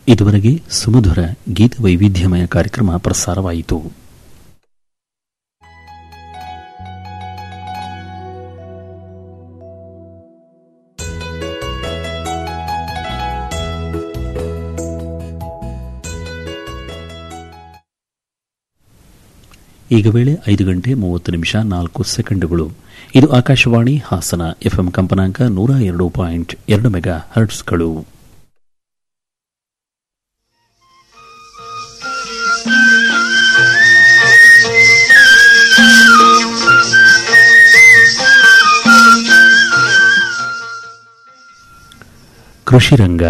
ಇದುವರೆಗೆ ಸುಮಧುರ ಗೀತ ವೈವಿಧ್ಯಮಯ ಕಾರ್ಯಕ್ರಮ ಪ್ರಸಾರವಾಯಿತು ಈಗ ವೇಳೆ ಐದು ಗಂಟೆ ಮೂವತ್ತು ನಿಮಿಷ ನಾಲ್ಕು ಸೆಕೆಂಡುಗಳು ಇದು ಆಕಾಶವಾಣಿ ಹಾಸನ ಎಫ್ಎಂ ಕಂಪನಾಂಕ ನೂರ ಎರಡು ಪಾಯಿಂಟ್ ಎರಡು ಮೆಗಾ ಹರ್ಟ್ಸ್ಗಳು ಕೃಷಿ ರಂಗ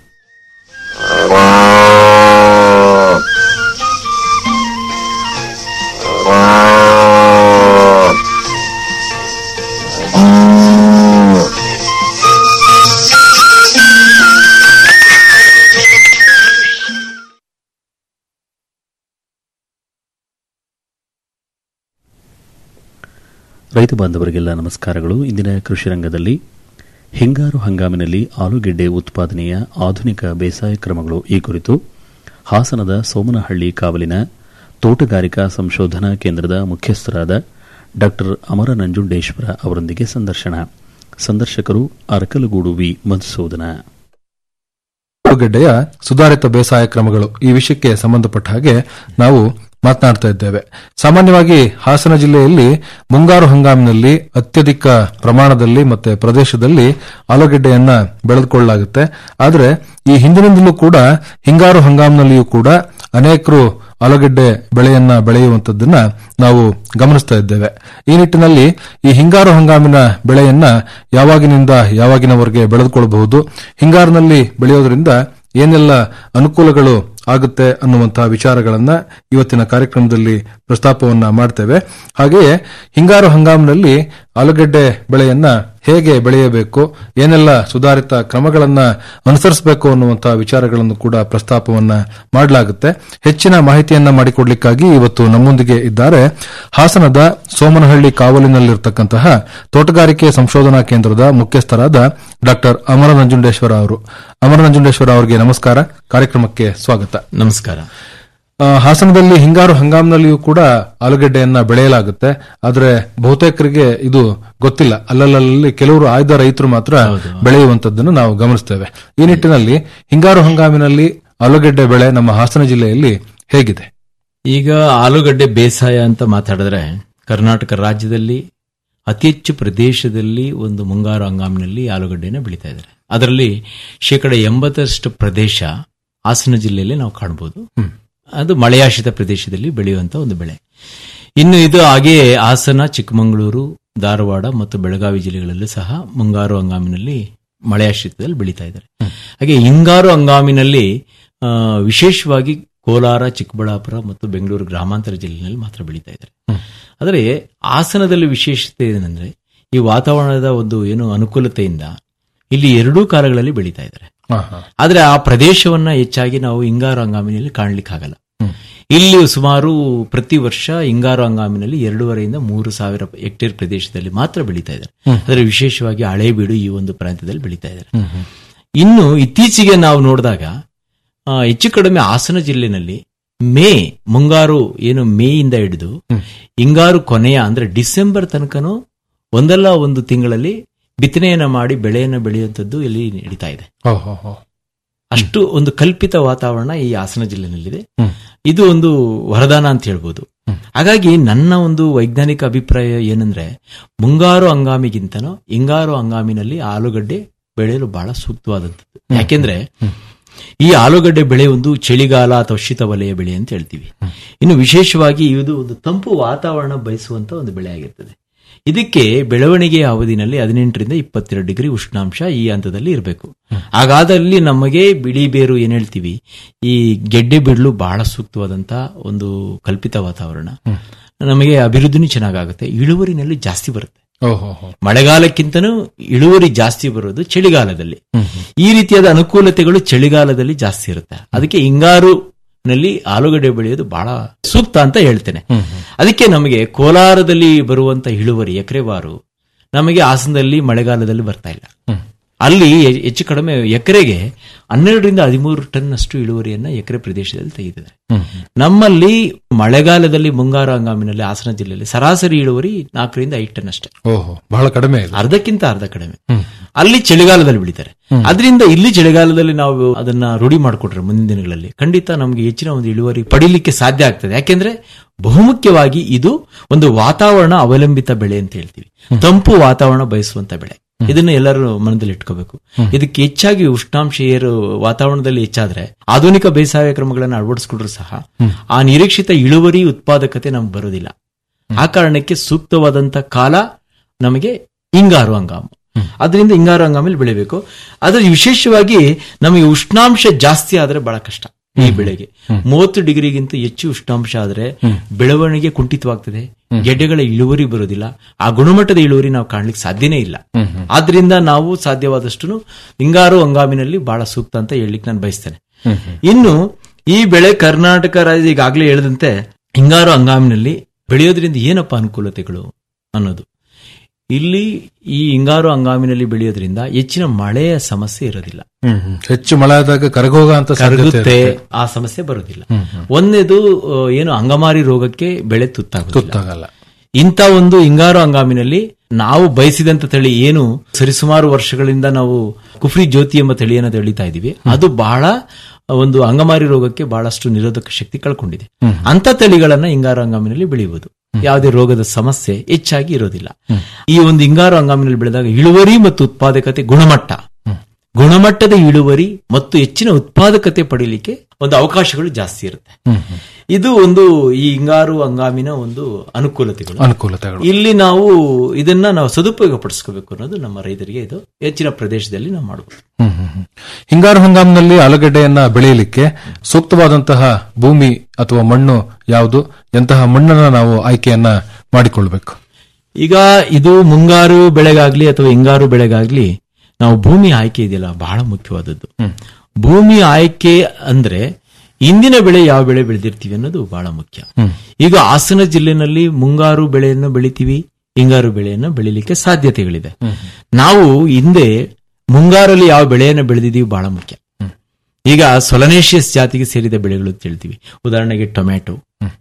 ರೈತ ಬಾಂಧವರಿಗೆಲ್ಲ ನಮಸ್ಕಾರಗಳು ಇಂದಿನ ಕೃಷಿ ರಂಗದಲ್ಲಿ ಹಿಂಗಾರು ಹಂಗಾಮಿನಲ್ಲಿ ಆಲೂಗೆಡ್ಡೆ ಉತ್ಪಾದನೆಯ ಆಧುನಿಕ ಬೇಸಾಯ ಕ್ರಮಗಳು ಈ ಕುರಿತು ಹಾಸನದ ಸೋಮನಹಳ್ಳಿ ಕಾವಲಿನ ತೋಟಗಾರಿಕಾ ಸಂಶೋಧನಾ ಕೇಂದ್ರದ ಮುಖ್ಯಸ್ಥರಾದ ಡಾ ಅಮರ ನಂಜುಂಡೇಶ್ವರ ಅವರೊಂದಿಗೆ ಸಂದರ್ಶನ ಸಂದರ್ಶಕರು ಅರಕಲಗೂಡು ವಿ ಮಧುಸೂದನ ಆಲೂಗಡ್ಡೆಯ ಸುಧಾರಿತ ಬೇಸಾಯ ಕ್ರಮಗಳು ಈ ವಿಷಯಕ್ಕೆ ಸಂಬಂಧಪಟ್ಟ ಹಾಗೆ ನಾವು ಮಾತನಾಡ್ತಾ ಇದ್ದೇವೆ ಸಾಮಾನ್ಯವಾಗಿ ಹಾಸನ ಜಿಲ್ಲೆಯಲ್ಲಿ ಮುಂಗಾರು ಹಂಗಾಮಿನಲ್ಲಿ ಅತ್ಯಧಿಕ ಪ್ರಮಾಣದಲ್ಲಿ ಮತ್ತೆ ಪ್ರದೇಶದಲ್ಲಿ ಆಲೂಗೆಡ್ಡೆಯನ್ನ ಬೆಳೆದುಕೊಳ್ಳಲಾಗುತ್ತೆ ಆದರೆ ಈ ಹಿಂದಿನಿಂದಲೂ ಕೂಡ ಹಿಂಗಾರು ಹಂಗಾಮಿನಲ್ಲಿಯೂ ಕೂಡ ಅನೇಕರು ಆಲೂಗೆಡ್ಡೆ ಬೆಳೆಯನ್ನ ಬೆಳೆಯುವಂತದ್ದನ್ನ ನಾವು ಗಮನಿಸ್ತಾ ಇದ್ದೇವೆ ಈ ನಿಟ್ಟಿನಲ್ಲಿ ಈ ಹಿಂಗಾರು ಹಂಗಾಮಿನ ಬೆಳೆಯನ್ನ ಯಾವಾಗಿನಿಂದ ಯಾವಾಗಿನವರೆಗೆ ಬೆಳೆದುಕೊಳ್ಳಬಹುದು ಹಿಂಗಾರಿನಲ್ಲಿ ಬೆಳೆಯೋದ್ರಿಂದ ಏನೆಲ್ಲ ಅನುಕೂಲಗಳು ಆಗುತ್ತೆ ಅನ್ನುವಂತಹ ವಿಚಾರಗಳನ್ನ ಇವತ್ತಿನ ಕಾರ್ಯಕ್ರಮದಲ್ಲಿ ಪ್ರಸ್ತಾಪವನ್ನ ಮಾಡ್ತೇವೆ ಹಾಗೆಯೇ ಹಿಂಗಾರು ಹಂಗಾಮಿನಲ್ಲಿ ಆಲೂಗೆಡ್ಡೆ ಬೆಳೆಯನ್ನ ಹೇಗೆ ಬೆಳೆಯಬೇಕು ಏನೆಲ್ಲ ಸುಧಾರಿತ ಕ್ರಮಗಳನ್ನ ಅನುಸರಿಸಬೇಕು ಅನ್ನುವಂತಹ ವಿಚಾರಗಳನ್ನು ಕೂಡ ಪ್ರಸ್ತಾಪವನ್ನ ಮಾಡಲಾಗುತ್ತೆ ಹೆಚ್ಚಿನ ಮಾಹಿತಿಯನ್ನ ಮಾಡಿಕೊಡ್ಲಿಕ್ಕಾಗಿ ಇವತ್ತು ನಮ್ಮೊಂದಿಗೆ ಇದ್ದಾರೆ ಹಾಸನದ ಸೋಮನಹಳ್ಳಿ ಕಾವಲಿನಲ್ಲಿರತಕ್ಕಂತಹ ತೋಟಗಾರಿಕೆ ಸಂಶೋಧನಾ ಕೇಂದ್ರದ ಮುಖ್ಯಸ್ಥರಾದ ಡಾಕ್ಟರ್ ಅಮರ ನಂಜುಂಡೇಶ್ವರ ಅವರು ಅಮರ ನಂಜುಂಡೇಶ್ವರ ಅವರಿಗೆ ನಮಸ್ಕಾರ ಕಾರ್ಯಕ್ರಮಕ್ಕೆ ಸ್ವಾಗತ ನಮಸ್ಕಾರ ಆ, ಹಾಸನದಲ್ಲಿ ಹಿಂಗಾರು ಹಂಗಾಮಿನಲ್ಲಿಯೂ ಕೂಡ ಆಲೂಗೆಡ್ಡೆಯನ್ನ ಬೆಳೆಯಲಾಗುತ್ತೆ ಆದರೆ ಬಹುತೇಕರಿಗೆ ಇದು ಗೊತ್ತಿಲ್ಲ ಅಲ್ಲಲ್ಲಿ ಕೆಲವರು ಆಯ್ದ ರೈತರು ಮಾತ್ರ ಬೆಳೆಯುವಂತದ್ದನ್ನು ನಾವು ಗಮನಿಸ್ತೇವೆ ಈ ನಿಟ್ಟಿನಲ್ಲಿ ಹಿಂಗಾರು ಹಂಗಾಮಿನಲ್ಲಿ ಆಲೂಗೆಡ್ಡೆ ಬೆಳೆ ನಮ್ಮ ಹಾಸನ ಜಿಲ್ಲೆಯಲ್ಲಿ ಹೇಗಿದೆ ಈಗ ಆಲೂಗಡ್ಡೆ ಬೇಸಾಯ ಅಂತ ಮಾತಾಡಿದ್ರೆ ಕರ್ನಾಟಕ ರಾಜ್ಯದಲ್ಲಿ ಅತಿ ಹೆಚ್ಚು ಪ್ರದೇಶದಲ್ಲಿ ಒಂದು ಮುಂಗಾರು ಹಂಗಾಮಿನಲ್ಲಿ ಆಲೂಗಡ್ಡೆನ ಬೆಳೀತಾ ಇದ್ದಾರೆ ಅದರಲ್ಲಿ ಶೇಕಡ ಎಂಬತ್ತರಷ್ಟು ಪ್ರದೇಶ ಹಾಸನ ಜಿಲ್ಲೆಯಲ್ಲಿ ನಾವು ಕಾಣಬಹುದು ಅದು ಮಳೆಯಾಶ್ರಿತ ಪ್ರದೇಶದಲ್ಲಿ ಬೆಳೆಯುವಂತ ಒಂದು ಬೆಳೆ ಇನ್ನು ಇದು ಹಾಗೆಯೇ ಹಾಸನ ಚಿಕ್ಕಮಗಳೂರು ಧಾರವಾಡ ಮತ್ತು ಬೆಳಗಾವಿ ಜಿಲ್ಲೆಗಳಲ್ಲೂ ಸಹ ಮುಂಗಾರು ಹಂಗಾಮಿನಲ್ಲಿ ಮಳೆಯಾಶ್ರಿತದಲ್ಲಿ ಬೆಳೀತಾ ಇದ್ದಾರೆ ಹಾಗೆ ಹಿಂಗಾರು ಹಂಗಾಮಿನಲ್ಲಿ ಆ, ವಿಶೇಷವಾಗಿ ಕೋಲಾರ ಚಿಕ್ಕಬಳ್ಳಾಪುರ ಮತ್ತು ಬೆಂಗಳೂರು ಗ್ರಾಮಾಂತರ ಜಿಲ್ಲೆಯಲ್ಲಿ ಮಾತ್ರ ಬೆಳೀತಾ ಇದ್ದಾರೆ ಆದರೆ ಹಾಸನದಲ್ಲಿ ವಿಶೇಷತೆ ಏನಂದ್ರೆ ಈ ವಾತಾವರಣದ ಒಂದು ಏನು ಅನುಕೂಲತೆಯಿಂದ ಇಲ್ಲಿ ಎರಡೂ ಕಾಲಗಳಲ್ಲಿ ಬೆಳೀತಾ ಇದ್ದಾರೆ ಆದ್ರೆ ಆ ಪ್ರದೇಶವನ್ನ ಹೆಚ್ಚಾಗಿ ನಾವು ಹಿಂಗಾರು ಹಂಗಾಮಿನಲ್ಲಿ ಕಾಣ್ಲಿಕ್ಕಾಗಲ್ಲ ಇಲ್ಲಿ ಸುಮಾರು ಪ್ರತಿ ವರ್ಷ ಹಿಂಗಾರು ಹಂಗಾಮಿನಲ್ಲಿ ಎರಡೂವರೆಯಿಂದ ಮೂರು ಸಾವಿರ ಹೆಕ್ಟೇರ್ ಪ್ರದೇಶದಲ್ಲಿ ಮಾತ್ರ ಬೆಳೀತಾ ಇದ್ದಾರೆ ಆದರೆ ವಿಶೇಷವಾಗಿ ಹಳೇಬೀಡು ಈ ಒಂದು ಪ್ರಾಂತ್ಯದಲ್ಲಿ ಬೆಳೀತಾ ಇದ್ದಾರೆ ಇನ್ನು ಇತ್ತೀಚೆಗೆ ನಾವು ನೋಡಿದಾಗ ಆ, ಹೆಚ್ಚು ಕಡಿಮೆ ಹಾಸನ ಜಿಲ್ಲೆನಲ್ಲಿ ಮೇ ಮುಂಗಾರು ಏನು ಮೇಯಿಂದ ಹಿಡಿದು ಹಿಂಗಾರು ಕೊನೆಯ ಅಂದ್ರೆ ಡಿಸೆಂಬರ್ ತನಕನೂ ಒಂದಲ್ಲ ಒಂದು ತಿಂಗಳಲ್ಲಿ ಬಿತ್ತನೆಯನ್ನ ಮಾಡಿ ಬೆಳೆಯನ್ನ ಬೆಳೆಯುವಂಥದ್ದು ಇಲ್ಲಿ ನಡೀತಾ ಇದೆ ಅಷ್ಟು ಒಂದು ಕಲ್ಪಿತ ವಾತಾವರಣ ಈ ಹಾಸನ ಜಿಲ್ಲೆನಲ್ಲಿದೆ ಇದು ಒಂದು ವರದಾನ ಅಂತ ಹೇಳ್ಬೋದು ಹಾಗಾಗಿ ನನ್ನ ಒಂದು ವೈಜ್ಞಾನಿಕ ಅಭಿಪ್ರಾಯ ಏನಂದ್ರೆ ಮುಂಗಾರು ಹಂಗಾಮಿಗಿಂತನೂ ಹಿಂಗಾರು ಹಂಗಾಮಿನಲ್ಲಿ ಆಲೂಗಡ್ಡೆ ಬೆಳೆಯಲು ಬಹಳ ಸೂಕ್ತವಾದಂಥದ್ದು ಯಾಕೆಂದ್ರೆ ಈ ಆಲೂಗಡ್ಡೆ ಬೆಳೆ ಒಂದು ಚಳಿಗಾಲ ಅಥವಾ ಶೀತ ವಲಯ ಬೆಳೆ ಅಂತ ಹೇಳ್ತೀವಿ ಇನ್ನು ವಿಶೇಷವಾಗಿ ಇದು ಒಂದು ತಂಪು ವಾತಾವರಣ ಬಯಸುವಂತ ಒಂದು ಬೆಳೆ ಆಗಿರ್ತದೆ ಇದಕ್ಕೆ ಬೆಳವಣಿಗೆಯ ಅವಧಿನಲ್ಲಿ ಹದಿನೆಂಟರಿಂದ ಇಪ್ಪತ್ತೆರಡು ಡಿಗ್ರಿ ಉಷ್ಣಾಂಶ ಈ ಹಂತದಲ್ಲಿ ಇರಬೇಕು ಹಾಗಾದಲ್ಲಿ ನಮಗೆ ಬಿಳಿ ಬೇರು ಏನ್ ಹೇಳ್ತೀವಿ ಈ ಗೆಡ್ಡೆ ಬಿಡಲು ಬಹಳ ಸೂಕ್ತವಾದಂತ ಒಂದು ಕಲ್ಪಿತ ವಾತಾವರಣ ನಮಗೆ ಅಭಿವೃದ್ಧಿನೂ ಚೆನ್ನಾಗಾಗುತ್ತೆ ಇಳುವರಿನಲ್ಲಿ ಜಾಸ್ತಿ ಬರುತ್ತೆ ಮಳೆಗಾಲಕ್ಕಿಂತನೂ ಇಳುವರಿ ಜಾಸ್ತಿ ಬರೋದು ಚಳಿಗಾಲದಲ್ಲಿ ಈ ರೀತಿಯಾದ ಅನುಕೂಲತೆಗಳು ಚಳಿಗಾಲದಲ್ಲಿ ಜಾಸ್ತಿ ಇರುತ್ತೆ ಅದಕ್ಕೆ ಹಿಂಗಾರು ನಲ್ಲಿ ಆಲೂಗಡ್ಡೆ ಬೆಳೆಯೋದು ಬಹಳ ಸೂಕ್ತ ಅಂತ ಹೇಳ್ತೇನೆ ಅದಕ್ಕೆ ನಮಗೆ ಕೋಲಾರದಲ್ಲಿ ಬರುವಂತ ಇಳುವರಿ ಎಕರೆವಾರು ನಮಗೆ ಹಾಸನದಲ್ಲಿ ಮಳೆಗಾಲದಲ್ಲಿ ಬರ್ತಾ ಇಲ್ಲ ಅಲ್ಲಿ ಹೆ- ಹೆಚ್ಚು ಕಡಿಮೆ ಎಕರೆಗೆ ಹನ್ನೆರಡರಿಂದ ಹದಿಮೂರು ಟನ್ ಅಷ್ಟು ಇಳುವರಿಯನ್ನ ಎಕರೆ ಪ್ರದೇಶದಲ್ಲಿ ತೆಗೆದಿದ್ದಾರೆ ನಮ್ಮಲ್ಲಿ ಮಳೆಗಾಲದಲ್ಲಿ ಮುಂಗಾರು ಹಂಗಾಮಿನಲ್ಲಿ ಹಾಸನ ಜಿಲ್ಲೆಯಲ್ಲಿ ಸರಾಸರಿ ಇಳುವರಿ ನಾಲ್ಕರಿಂದ ಐದು ಟನ್ ಅಷ್ಟೇ ಓಹೋ ಬಹಳ ಕಡಿಮೆ ಇದೆ ಅರ್ಧಕ್ಕಿಂತ ಅರ್ಧ ಕಡಿಮೆ ಅಲ್ಲಿ ಚಳಿಗಾಲದಲ್ಲಿ ಬೆಳಿತಾರೆ ಅದರಿಂದ ಇಲ್ಲಿ ಚಳಿಗಾಲದಲ್ಲಿ ನಾವು ಅದನ್ನ ರೂಢಿ ಮಾಡಿಕೊಟ್ರೆ ಮುಂದಿನ ದಿನಗಳಲ್ಲಿ ಖಂಡಿತ ನಮಗೆ ಹೆಚ್ಚಿನ ಒಂದು ಇಳುವರಿ ಪಡಿಲಿಕ್ಕೆ ಸಾಧ್ಯ ಆಗ್ತದೆ ಯಾಕೆಂದ್ರೆ ಬಹುಮುಖ್ಯವಾಗಿ ಇದು ಒಂದು ವಾತಾವರಣ ಅವಲಂಬಿತ ಬೆಳೆ ಅಂತ ಹೇಳ್ತೀವಿ ತಂಪು ವಾತಾವರಣ ಬಯಸುವಂತ ಬೆಳೆ ಇದನ್ನ ಎಲ್ಲರೂ ಮನದಲ್ಲಿ ಇಟ್ಕೋಬೇಕು ಇದಕ್ಕೆ ಹೆಚ್ಚಾಗಿ ಉಷ್ಣಾಂಶ ಏರು ವಾತಾವರಣದಲ್ಲಿ ಹೆಚ್ಚಾದ್ರೆ ಆಧುನಿಕ ಬೇಸಾಯ ಕ್ರಮಗಳನ್ನು ಅಳವಡಿಸ್ಕೊಂಡ್ರು ಸಹ ಆ ನಿರೀಕ್ಷಿತ ಇಳುವರಿ ಉತ್ಪಾದಕತೆ ನಮ್ಗೆ ಬರೋದಿಲ್ಲ ಆ ಕಾರಣಕ್ಕೆ ಸೂಕ್ತವಾದಂತ ಕಾಲ ನಮಗೆ ಹಿಂಗಾರು ಹಂಗಾಮು ಅದರಿಂದ ಹಿಂಗಾರು ಹಂಗಾಮಲ್ಲಿ ಬೆಳಿಬೇಕು ಆದ್ರೆ ವಿಶೇಷವಾಗಿ ನಮಗೆ ಉಷ್ಣಾಂಶ ಜಾಸ್ತಿ ಆದ್ರೆ ಬಹಳ ಕಷ್ಟ ಈ ಬೆಳೆಗೆ ಮೂವತ್ತು ಡಿಗ್ರಿಗಿಂತ ಹೆಚ್ಚು ಉಷ್ಣಾಂಶ ಆದ್ರೆ ಬೆಳವಣಿಗೆ ಕುಂಠಿತವಾಗ್ತದೆ ಗೆಡ್ಡೆಗಳ ಇಳುವರಿ ಬರೋದಿಲ್ಲ ಆ ಗುಣಮಟ್ಟದ ಇಳುವರಿ ನಾವು ಕಾಣ್ಲಿಕ್ಕೆ ಸಾಧ್ಯನೇ ಇಲ್ಲ ಆದ್ರಿಂದ ನಾವು ಸಾಧ್ಯವಾದಷ್ಟು ಹಿಂಗಾರು ಹಂಗಾಮಿನಲ್ಲಿ ಬಹಳ ಸೂಕ್ತ ಅಂತ ಹೇಳಲಿಕ್ಕೆ ನಾನು ಬಯಸ್ತೇನೆ ಇನ್ನು ಈ ಬೆಳೆ ಕರ್ನಾಟಕ ರಾಜ್ಯ ಈಗಾಗಲೇ ಹೇಳಿದಂತೆ ಹಿಂಗಾರು ಹಂಗಾಮಿನಲ್ಲಿ ಬೆಳೆಯೋದ್ರಿಂದ ಏನಪ್ಪ ಅನುಕೂಲತೆಗಳು ಅನ್ನೋದು ಇಲ್ಲಿ ಈ ಹಿಂಗಾರು ಹಂಗಾಮಿನಲ್ಲಿ ಬೆಳೆಯೋದ್ರಿಂದ ಹೆಚ್ಚಿನ ಮಳೆಯ ಸಮಸ್ಯೆ ಇರೋದಿಲ್ಲ ಹೆಚ್ಚು ಮಳೆ ಆದಾಗ ಕರಗೋಗ ಅಂತ ಸಾಧ್ಯತೆ ಕರಗುತ್ತೆ ಇರುತ್ತೆ. ಆ ಸಮಸ್ಯೆ ಬರೋದಿಲ್ಲ ಒಂದೇದು ಆ, ಏನು ಅಂಗಮಾರಿ ರೋಗಕ್ಕೆ ಬೆಳೆ ತುತ್ತಾಗೋದಿಲ್ಲ ಗೊತ್ತಾಗಲ್ಲ ಇಂಥ ಒಂದು ಹಿಂಗಾರು ಹಂಗಾಮಿನಲ್ಲಿ ನಾವು ಬಯಸಿದಂತ ತಳಿ ಏನು ಸರಿಸುಮಾರು ವರ್ಷಗಳಿಂದ ನಾವು ಕುಫ್ರಿ ಜ್ಯೋತಿ ಎಂಬ ತಳಿಯನ್ನು ಬೆಳೀತಾ ಇದೀವಿ ಅದು ಬಹಳ ಒಂದು ಅಂಗಮಾರಿ ರೋಗಕ್ಕೆ ಬಹಳಷ್ಟು ನಿರೋಧಕ ಶಕ್ತಿ ಕಳ್ಕೊಂಡಿದೆ ಅಂತ ತಳಿಗಳನ್ನ ಹಿಂಗಾರು ಹಂಗಾಮಿನಲ್ಲಿ ಬೆಳೆಯುವುದು ಯಾವುದೇ ರೋಗದ ಸಮಸ್ಯೆ ಹೆಚ್ಚಾಗಿ ಇರೋದಿಲ್ಲ ಈ ಒಂದು ಹಿಂಗಾರು ಹಂಗಾಮಿನಲ್ಲಿ ಬೆಳೆದಾಗ ಇಳುವರಿ ಮತ್ತು ಉತ್ಪಾದಕತೆ ಗುಣಮಟ್ಟ ಗುಣಮಟ್ಟದ ಇಳುವರಿ ಮತ್ತು ಹೆಚ್ಚಿನ ಉತ್ಪಾದಕತೆ ಪಡೀಲಿಕ್ಕೆ ಒಂದು ಅವಕಾಶಗಳು ಜಾಸ್ತಿ ಇರುತ್ತೆ ಇದು ಒಂದು ಈ ಹಿಂಗಾರು ಹಂಗಾಮಿನ ಒಂದು ಅನುಕೂಲತೆಗಳು ಅನುಕೂಲತೆಗಳು ಇಲ್ಲಿ ನಾವು ಇದನ್ನ ನಾವು ಸದುಪಯೋಗ ಪಡಿಸ್ಕೋಬೇಕು ಅನ್ನೋದು ನಮ್ಮ ರೈತರಿಗೆ ಇದು ಹೆಚ್ಚಿನ ಪ್ರದೇಶದಲ್ಲಿ ನಾವು ಮಾಡಬಹುದು ಹ್ಮ್, ಹ್ಮ್, ಹ್ಮ್. ಹಿಂಗಾರು ಹಂಗಾಮಿನಲ್ಲಿ ಆಲೂಗಡ್ಡೆಯನ್ನ ಬೆಳೆಯಲಿಕ್ಕೆ ಸೂಕ್ತವಾದಂತಹ ಭೂಮಿ ಅಥವಾ ಮಣ್ಣು ಯಾವುದು ಎಂತಹ ಮಣ್ಣನ್ನ ನಾವು ಆಯ್ಕೆಯನ್ನ ಮಾಡಿಕೊಳ್ಬೇಕು ಈಗ ಇದು ಮುಂಗಾರು ಬೆಳೆಗಾಗ್ಲಿ ಅಥವಾ ಹಿಂಗಾರು ಬೆಳೆಗಾಗ್ಲಿ ನಾವು ಭೂಮಿ ಆಯ್ಕೆ ಇದೆಯಲ್ಲ ಬಹಳ ಮುಖ್ಯವಾದದ್ದು ಭೂಮಿ ಆಯ್ಕೆ ಅಂದ್ರೆ ಇಂದಿನ ಬೆಳೆ ಯಾವ ಬೆಳೆ ಬೆಳೆದಿರ್ತೀವಿ ಅನ್ನೋದು ಬಹಳ ಮುಖ್ಯ ಈಗ ಹಾಸನ ಜಿಲ್ಲೆನಲ್ಲಿ ಮುಂಗಾರು ಬೆಳೆಯನ್ನು ಬೆಳಿತೀವಿ ಹಿಂಗಾರು ಬೆಳೆಯನ್ನು ಬೆಳಿಲಿಕ್ಕೆ ಸಾಧ್ಯತೆಗಳಿದೆ ನಾವು ಹಿಂದೆ ಮುಂಗಾರಲ್ಲಿ ಯಾವ ಬೆಳೆಯನ್ನು ಬೆಳೆದಿದ್ದೀವಿ ಬಹಳ ಮುಖ್ಯ ಈಗ ಸೊಲನೇಷಿಯಸ್ ಜಾತಿಗೆ ಸೇರಿದ ಬೆಳೆಗಳು ಅಂತ ಹೇಳ್ತೀವಿ ಉದಾಹರಣೆಗೆ ಟೊಮ್ಯಾಟೊ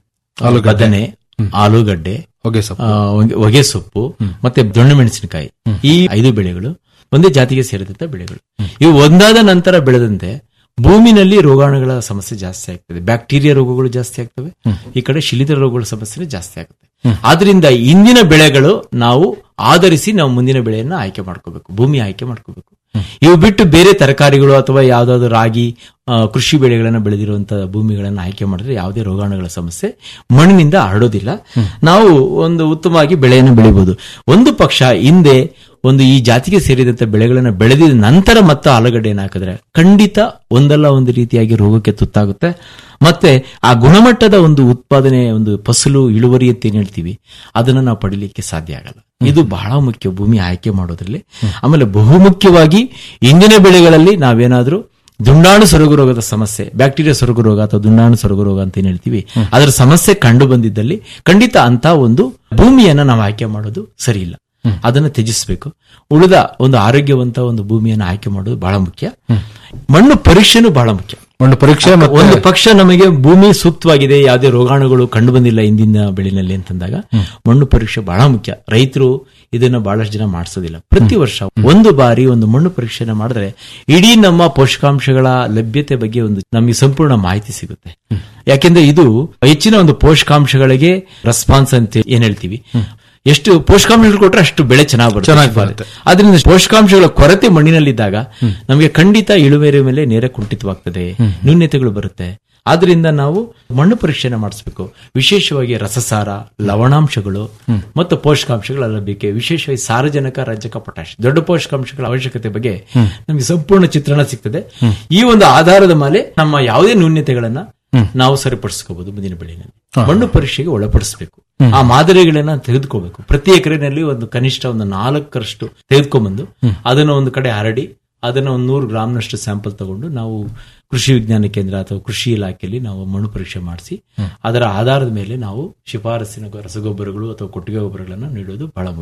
ಬದನೆ ಆಲೂಗಡ್ಡೆ ಹೊಗೆ ಸೊಪ್ಪು ಆ, ಹೊಗೆ- ಹೊಗೆ ಸೊಪ್ಪು ಮತ್ತೆ ದೊಣ್ಣೆ ಮೆಣಸಿನಕಾಯಿ ಈ ಐದು ಬೆಳೆಗಳು ಒಂದೇ ಜಾತಿಗೆ ಸೇರಿದಂತ ಬೆಳೆಗಳು ಇವು ಒಂದಾದ ನಂತರ ಬೆಳೆದಂತೆ ಭೂಮಿನಲ್ಲಿ ರೋಗಾಣುಗಳ ಸಮಸ್ಯೆ ಜಾಸ್ತಿ ಆಗ್ತದೆ ಬ್ಯಾಕ್ಟೀರಿಯಾ ರೋಗಗಳು ಜಾಸ್ತಿ ಆಗ್ತವೆ ಈ ಕಡೆ ಶಿಲಿತ ರೋಗಗಳ ಸಮಸ್ಯೆ ಜಾಸ್ತಿ ಆಗುತ್ತೆ ಆದ್ರಿಂದ ಇಂದಿನ ಬೆಳೆಗಳು ನಾವು ಆಧರಿಸಿ ನಾವು ಮುಂದಿನ ಬೆಳೆಯನ್ನ ಆಯ್ಕೆ ಮಾಡ್ಕೋಬೇಕು ಭೂಮಿ ಆಯ್ಕೆ ಮಾಡ್ಕೋಬೇಕು ಇವು ಬಿಟ್ಟು ಬೇರೆ ತರಕಾರಿಗಳು ಅಥವಾ ಯಾವ್ದಾದ್ರು ರಾಗಿ ಆ, ಕೃಷಿ ಬೆಳೆಗಳನ್ನ ಬೆಳೆದಿರುವಂತಹ ಭೂಮಿಗಳನ್ನ ಆಯ್ಕೆ ಮಾಡಿದ್ರೆ ಯಾವುದೇ ರೋಗಾಣುಗಳ ಸಮಸ್ಯೆ ಮಣ್ಣಿನಿಂದ ಹರಡೋದಿಲ್ಲ ನಾವು ಒಂದು ಉತ್ತಮವಾಗಿ ಬೆಳೆಯನ್ನು ಬೆಳಿಬಹುದು ಒಂದು ಪಕ್ಷ ಹಿಂದೆ ಒಂದು ಈ ಜಾತಿಗೆ ಸೇರಿದಂತ ಬೆಳೆಗಳನ್ನ ಬೆಳೆದಿದ ನಂತರ ಮತ್ತೆ ಆಲೂಗಡ್ಡೆಯನ್ನು ಹಾಕಿದ್ರೆ ಖಂಡಿತ ಒಂದಲ್ಲ ಒಂದು ರೀತಿಯಾಗಿ ರೋಗಕ್ಕೆ ತುತ್ತಾಗುತ್ತೆ ಮತ್ತೆ ಆ ಗುಣಮಟ್ಟದ ಒಂದು ಉತ್ಪಾದನೆ ಒಂದು ಫಸಲು ಇಳುವರಿ ಅಂತ ಏನ್ ಹೇಳ್ತೀವಿ ಅದನ್ನ ನಾವು ಪಡಿಲಿಕ್ಕೆ ಸಾಧ್ಯ ಆಗಲ್ಲ ಇದು ಬಹಳ ಮುಖ್ಯ ಭೂಮಿ ಆಯ್ಕೆ ಮಾಡೋದ್ರಲ್ಲಿ ಆಮೇಲೆ ಬಹುಮುಖ್ಯವಾಗಿ ಇಂದಿನ ಬೆಳೆಗಳಲ್ಲಿ ನಾವೇನಾದ್ರೂ ದುಂಡಾಣು ಸೊರಗು ರೋಗದ ಸಮಸ್ಯೆ ಬ್ಯಾಕ್ಟೀರಿಯಾ ಸೊರಗು ರೋಗ ಅಥವಾ ದುಂಡಾಣು ಸೊರಗು ರೋಗ ಅಂತ ಏನ್ ಹೇಳ್ತೀವಿ ಅದರ ಸಮಸ್ಯೆ ಕಂಡು ಬಂದಿದ್ದಲ್ಲಿ ಖಂಡಿತ ಅಂತ ಒಂದು ಭೂಮಿಯನ್ನ ನಾವು ಆಯ್ಕೆ ಮಾಡೋದು ಸರಿ ಇಲ್ಲ ಅದನ್ನ ತ್ಯಜಿಸಬೇಕು ಉಳಿದ ಒಂದು ಆರೋಗ್ಯವಂತ ಒಂದು ಭೂಮಿಯನ್ನು ಆಯ್ಕೆ ಮಾಡೋದು ಬಹಳ ಮುಖ್ಯ ಮಣ್ಣು ಪರೀಕ್ಷೆನೂ ಬಹಳ ಮುಖ್ಯ ಮಣ್ಣು ಪರೀಕ್ಷೆ ಮತ್ತೆ ಒಂದು ಪಕ್ಷ ನಮಗೆ ಭೂಮಿ ಸೂಕ್ತವಾಗಿದೆ ಯಾವುದೇ ರೋಗಾಣುಗಳು ಕಂಡು ಬಂದಿಲ್ಲ ಇಂದಿನ ಬೆಳೆನಲ್ಲಿ ಅಂತಂದಾಗ ಮಣ್ಣು ಪರೀಕ್ಷೆ ಬಹಳ ಮುಖ್ಯ ರೈತರು ಇದನ್ನ ಬಹಳಷ್ಟು ಜನ ಮಾಡಿಸೋದಿಲ್ಲ ಪ್ರತಿ ವರ್ಷ ಒಂದು ಬಾರಿ ಒಂದು ಮಣ್ಣು ಪರೀಕ್ಷೆನ ಮಾಡಿದ್ರೆ ಇಡೀ ನಮ್ಮ ಪೋಷಕಾಂಶಗಳ ಲಭ್ಯತೆ ಬಗ್ಗೆ ಒಂದು ನಮಗೆ ಸಂಪೂರ್ಣ ಮಾಹಿತಿ ಸಿಗುತ್ತೆ ಯಾಕೆಂದ್ರೆ ಇದು ಹೆಚ್ಚಿನ ಒಂದು ಪೋಷಕಾಂಶಗಳಿಗೆ ರೆಸ್ಪಾನ್ಸ್ ಅಂತ ಏನ್ ಹೇಳ್ತೀವಿ ಎಷ್ಟು ಪೋಷಕಾಂಶಗಳು ಕೊಟ್ರೆ ಅಷ್ಟು ಬೆಳೆ ಚೆನ್ನಾಗಿ ಬರುತ್ತೆ ಚೆನ್ನಾಗಿ ಬರುತ್ತೆ. ಅದರಿಂದ ಪೋಷಕಾಂಶಗಳ ಕೊರತೆ ಮಣ್ಣಿನಲ್ಲಿದ್ದಾಗ ನಮಗೆ ಖಂಡಿತ ಇಳುವರಿ ಮೇಲೆ ನೇರ ಕುಂಠಿತವಾಗ್ತದೆ ನ್ಯೂನ್ಯತೆಗಳು ಬರುತ್ತೆ ಆದ್ರಿಂದ ನಾವು ಮಣ್ಣು ಪರೀಕ್ಷೆನ ಮಾಡಿಸ್ಬೇಕು ವಿಶೇಷವಾಗಿ ರಸಸಾರ ಲವಣಾಂಶಗಳು ಮತ್ತು ಪೋಷಕಾಂಶಗಳ ಲಭ್ಯತೆ ವಿಶೇಷವಾಗಿ ಸಾರಜನಕ ರಂಜಕ ಪೊಟ್ಯಾಶ್ ದೊಡ್ಡ ಪೋಷಕಾಂಶಗಳ ಅವಶ್ಯಕತೆ ಬಗ್ಗೆ ನಮಗೆ ಸಂಪೂರ್ಣ ಚಿತ್ರಣ ಸಿಗ್ತದೆ ಈ ಒಂದು ಆಧಾರದ ಮೇಲೆ ನಮ್ಮ ಯಾವುದೇ ನ್ಯೂನ್ಯತೆಗಳನ್ನ ನಾವು ಸರಿಪಡಿಸ್ಕೋಬಹುದು ಮುಂದಿನ ಬೆಳೆಯಲ್ಲಿ ಮಣ್ಣು ಪರೀಕ್ಷೆಗೆ ಒಳಪಡಿಸಬೇಕು ಆ ಮಾದರಿಗಳನ್ನ ತೆಗೆದುಕೋಬೇಕು ಪ್ರತಿ ಎಕರೆನಲ್ಲಿ ಒಂದು ಕನಿಷ್ಠ ಒಂದು ನಾಲ್ಕರಷ್ಟು ತೆಗೆದುಕೊಂಡ್ಬಂದು ಅದನ್ನ ಒಂದು ಕಡೆ ಹರಡಿ ಅದನ್ನ ಒಂದು ನೂರು ಗ್ರಾಮ್ನಷ್ಟು ಸ್ಯಾಂಪಲ್ ತಗೊಂಡು ನಾವು ಕೃಷಿ ವಿಜ್ಞಾನ ಕೇಂದ್ರ ಅಥವಾ ಕೃಷಿ ಇಲಾಖೆಯಲ್ಲಿ ನಾವು ಮಣ್ಣು ಪರೀಕ್ಷೆ ಮಾಡಿಸಿ ಅದರ ಆಧಾರದ ಮೇಲೆ ನಾವು ಶಿಫಾರಸಿನ ರಸಗೊಬ್ಬರಗಳು ಅಥವಾ ಕೊಟ್ಟಿಗೆ ಗೊಬ್ಬರಗಳನ್ನ ನೀಡೋದು ಬಹಳ ಮುಖ್ಯ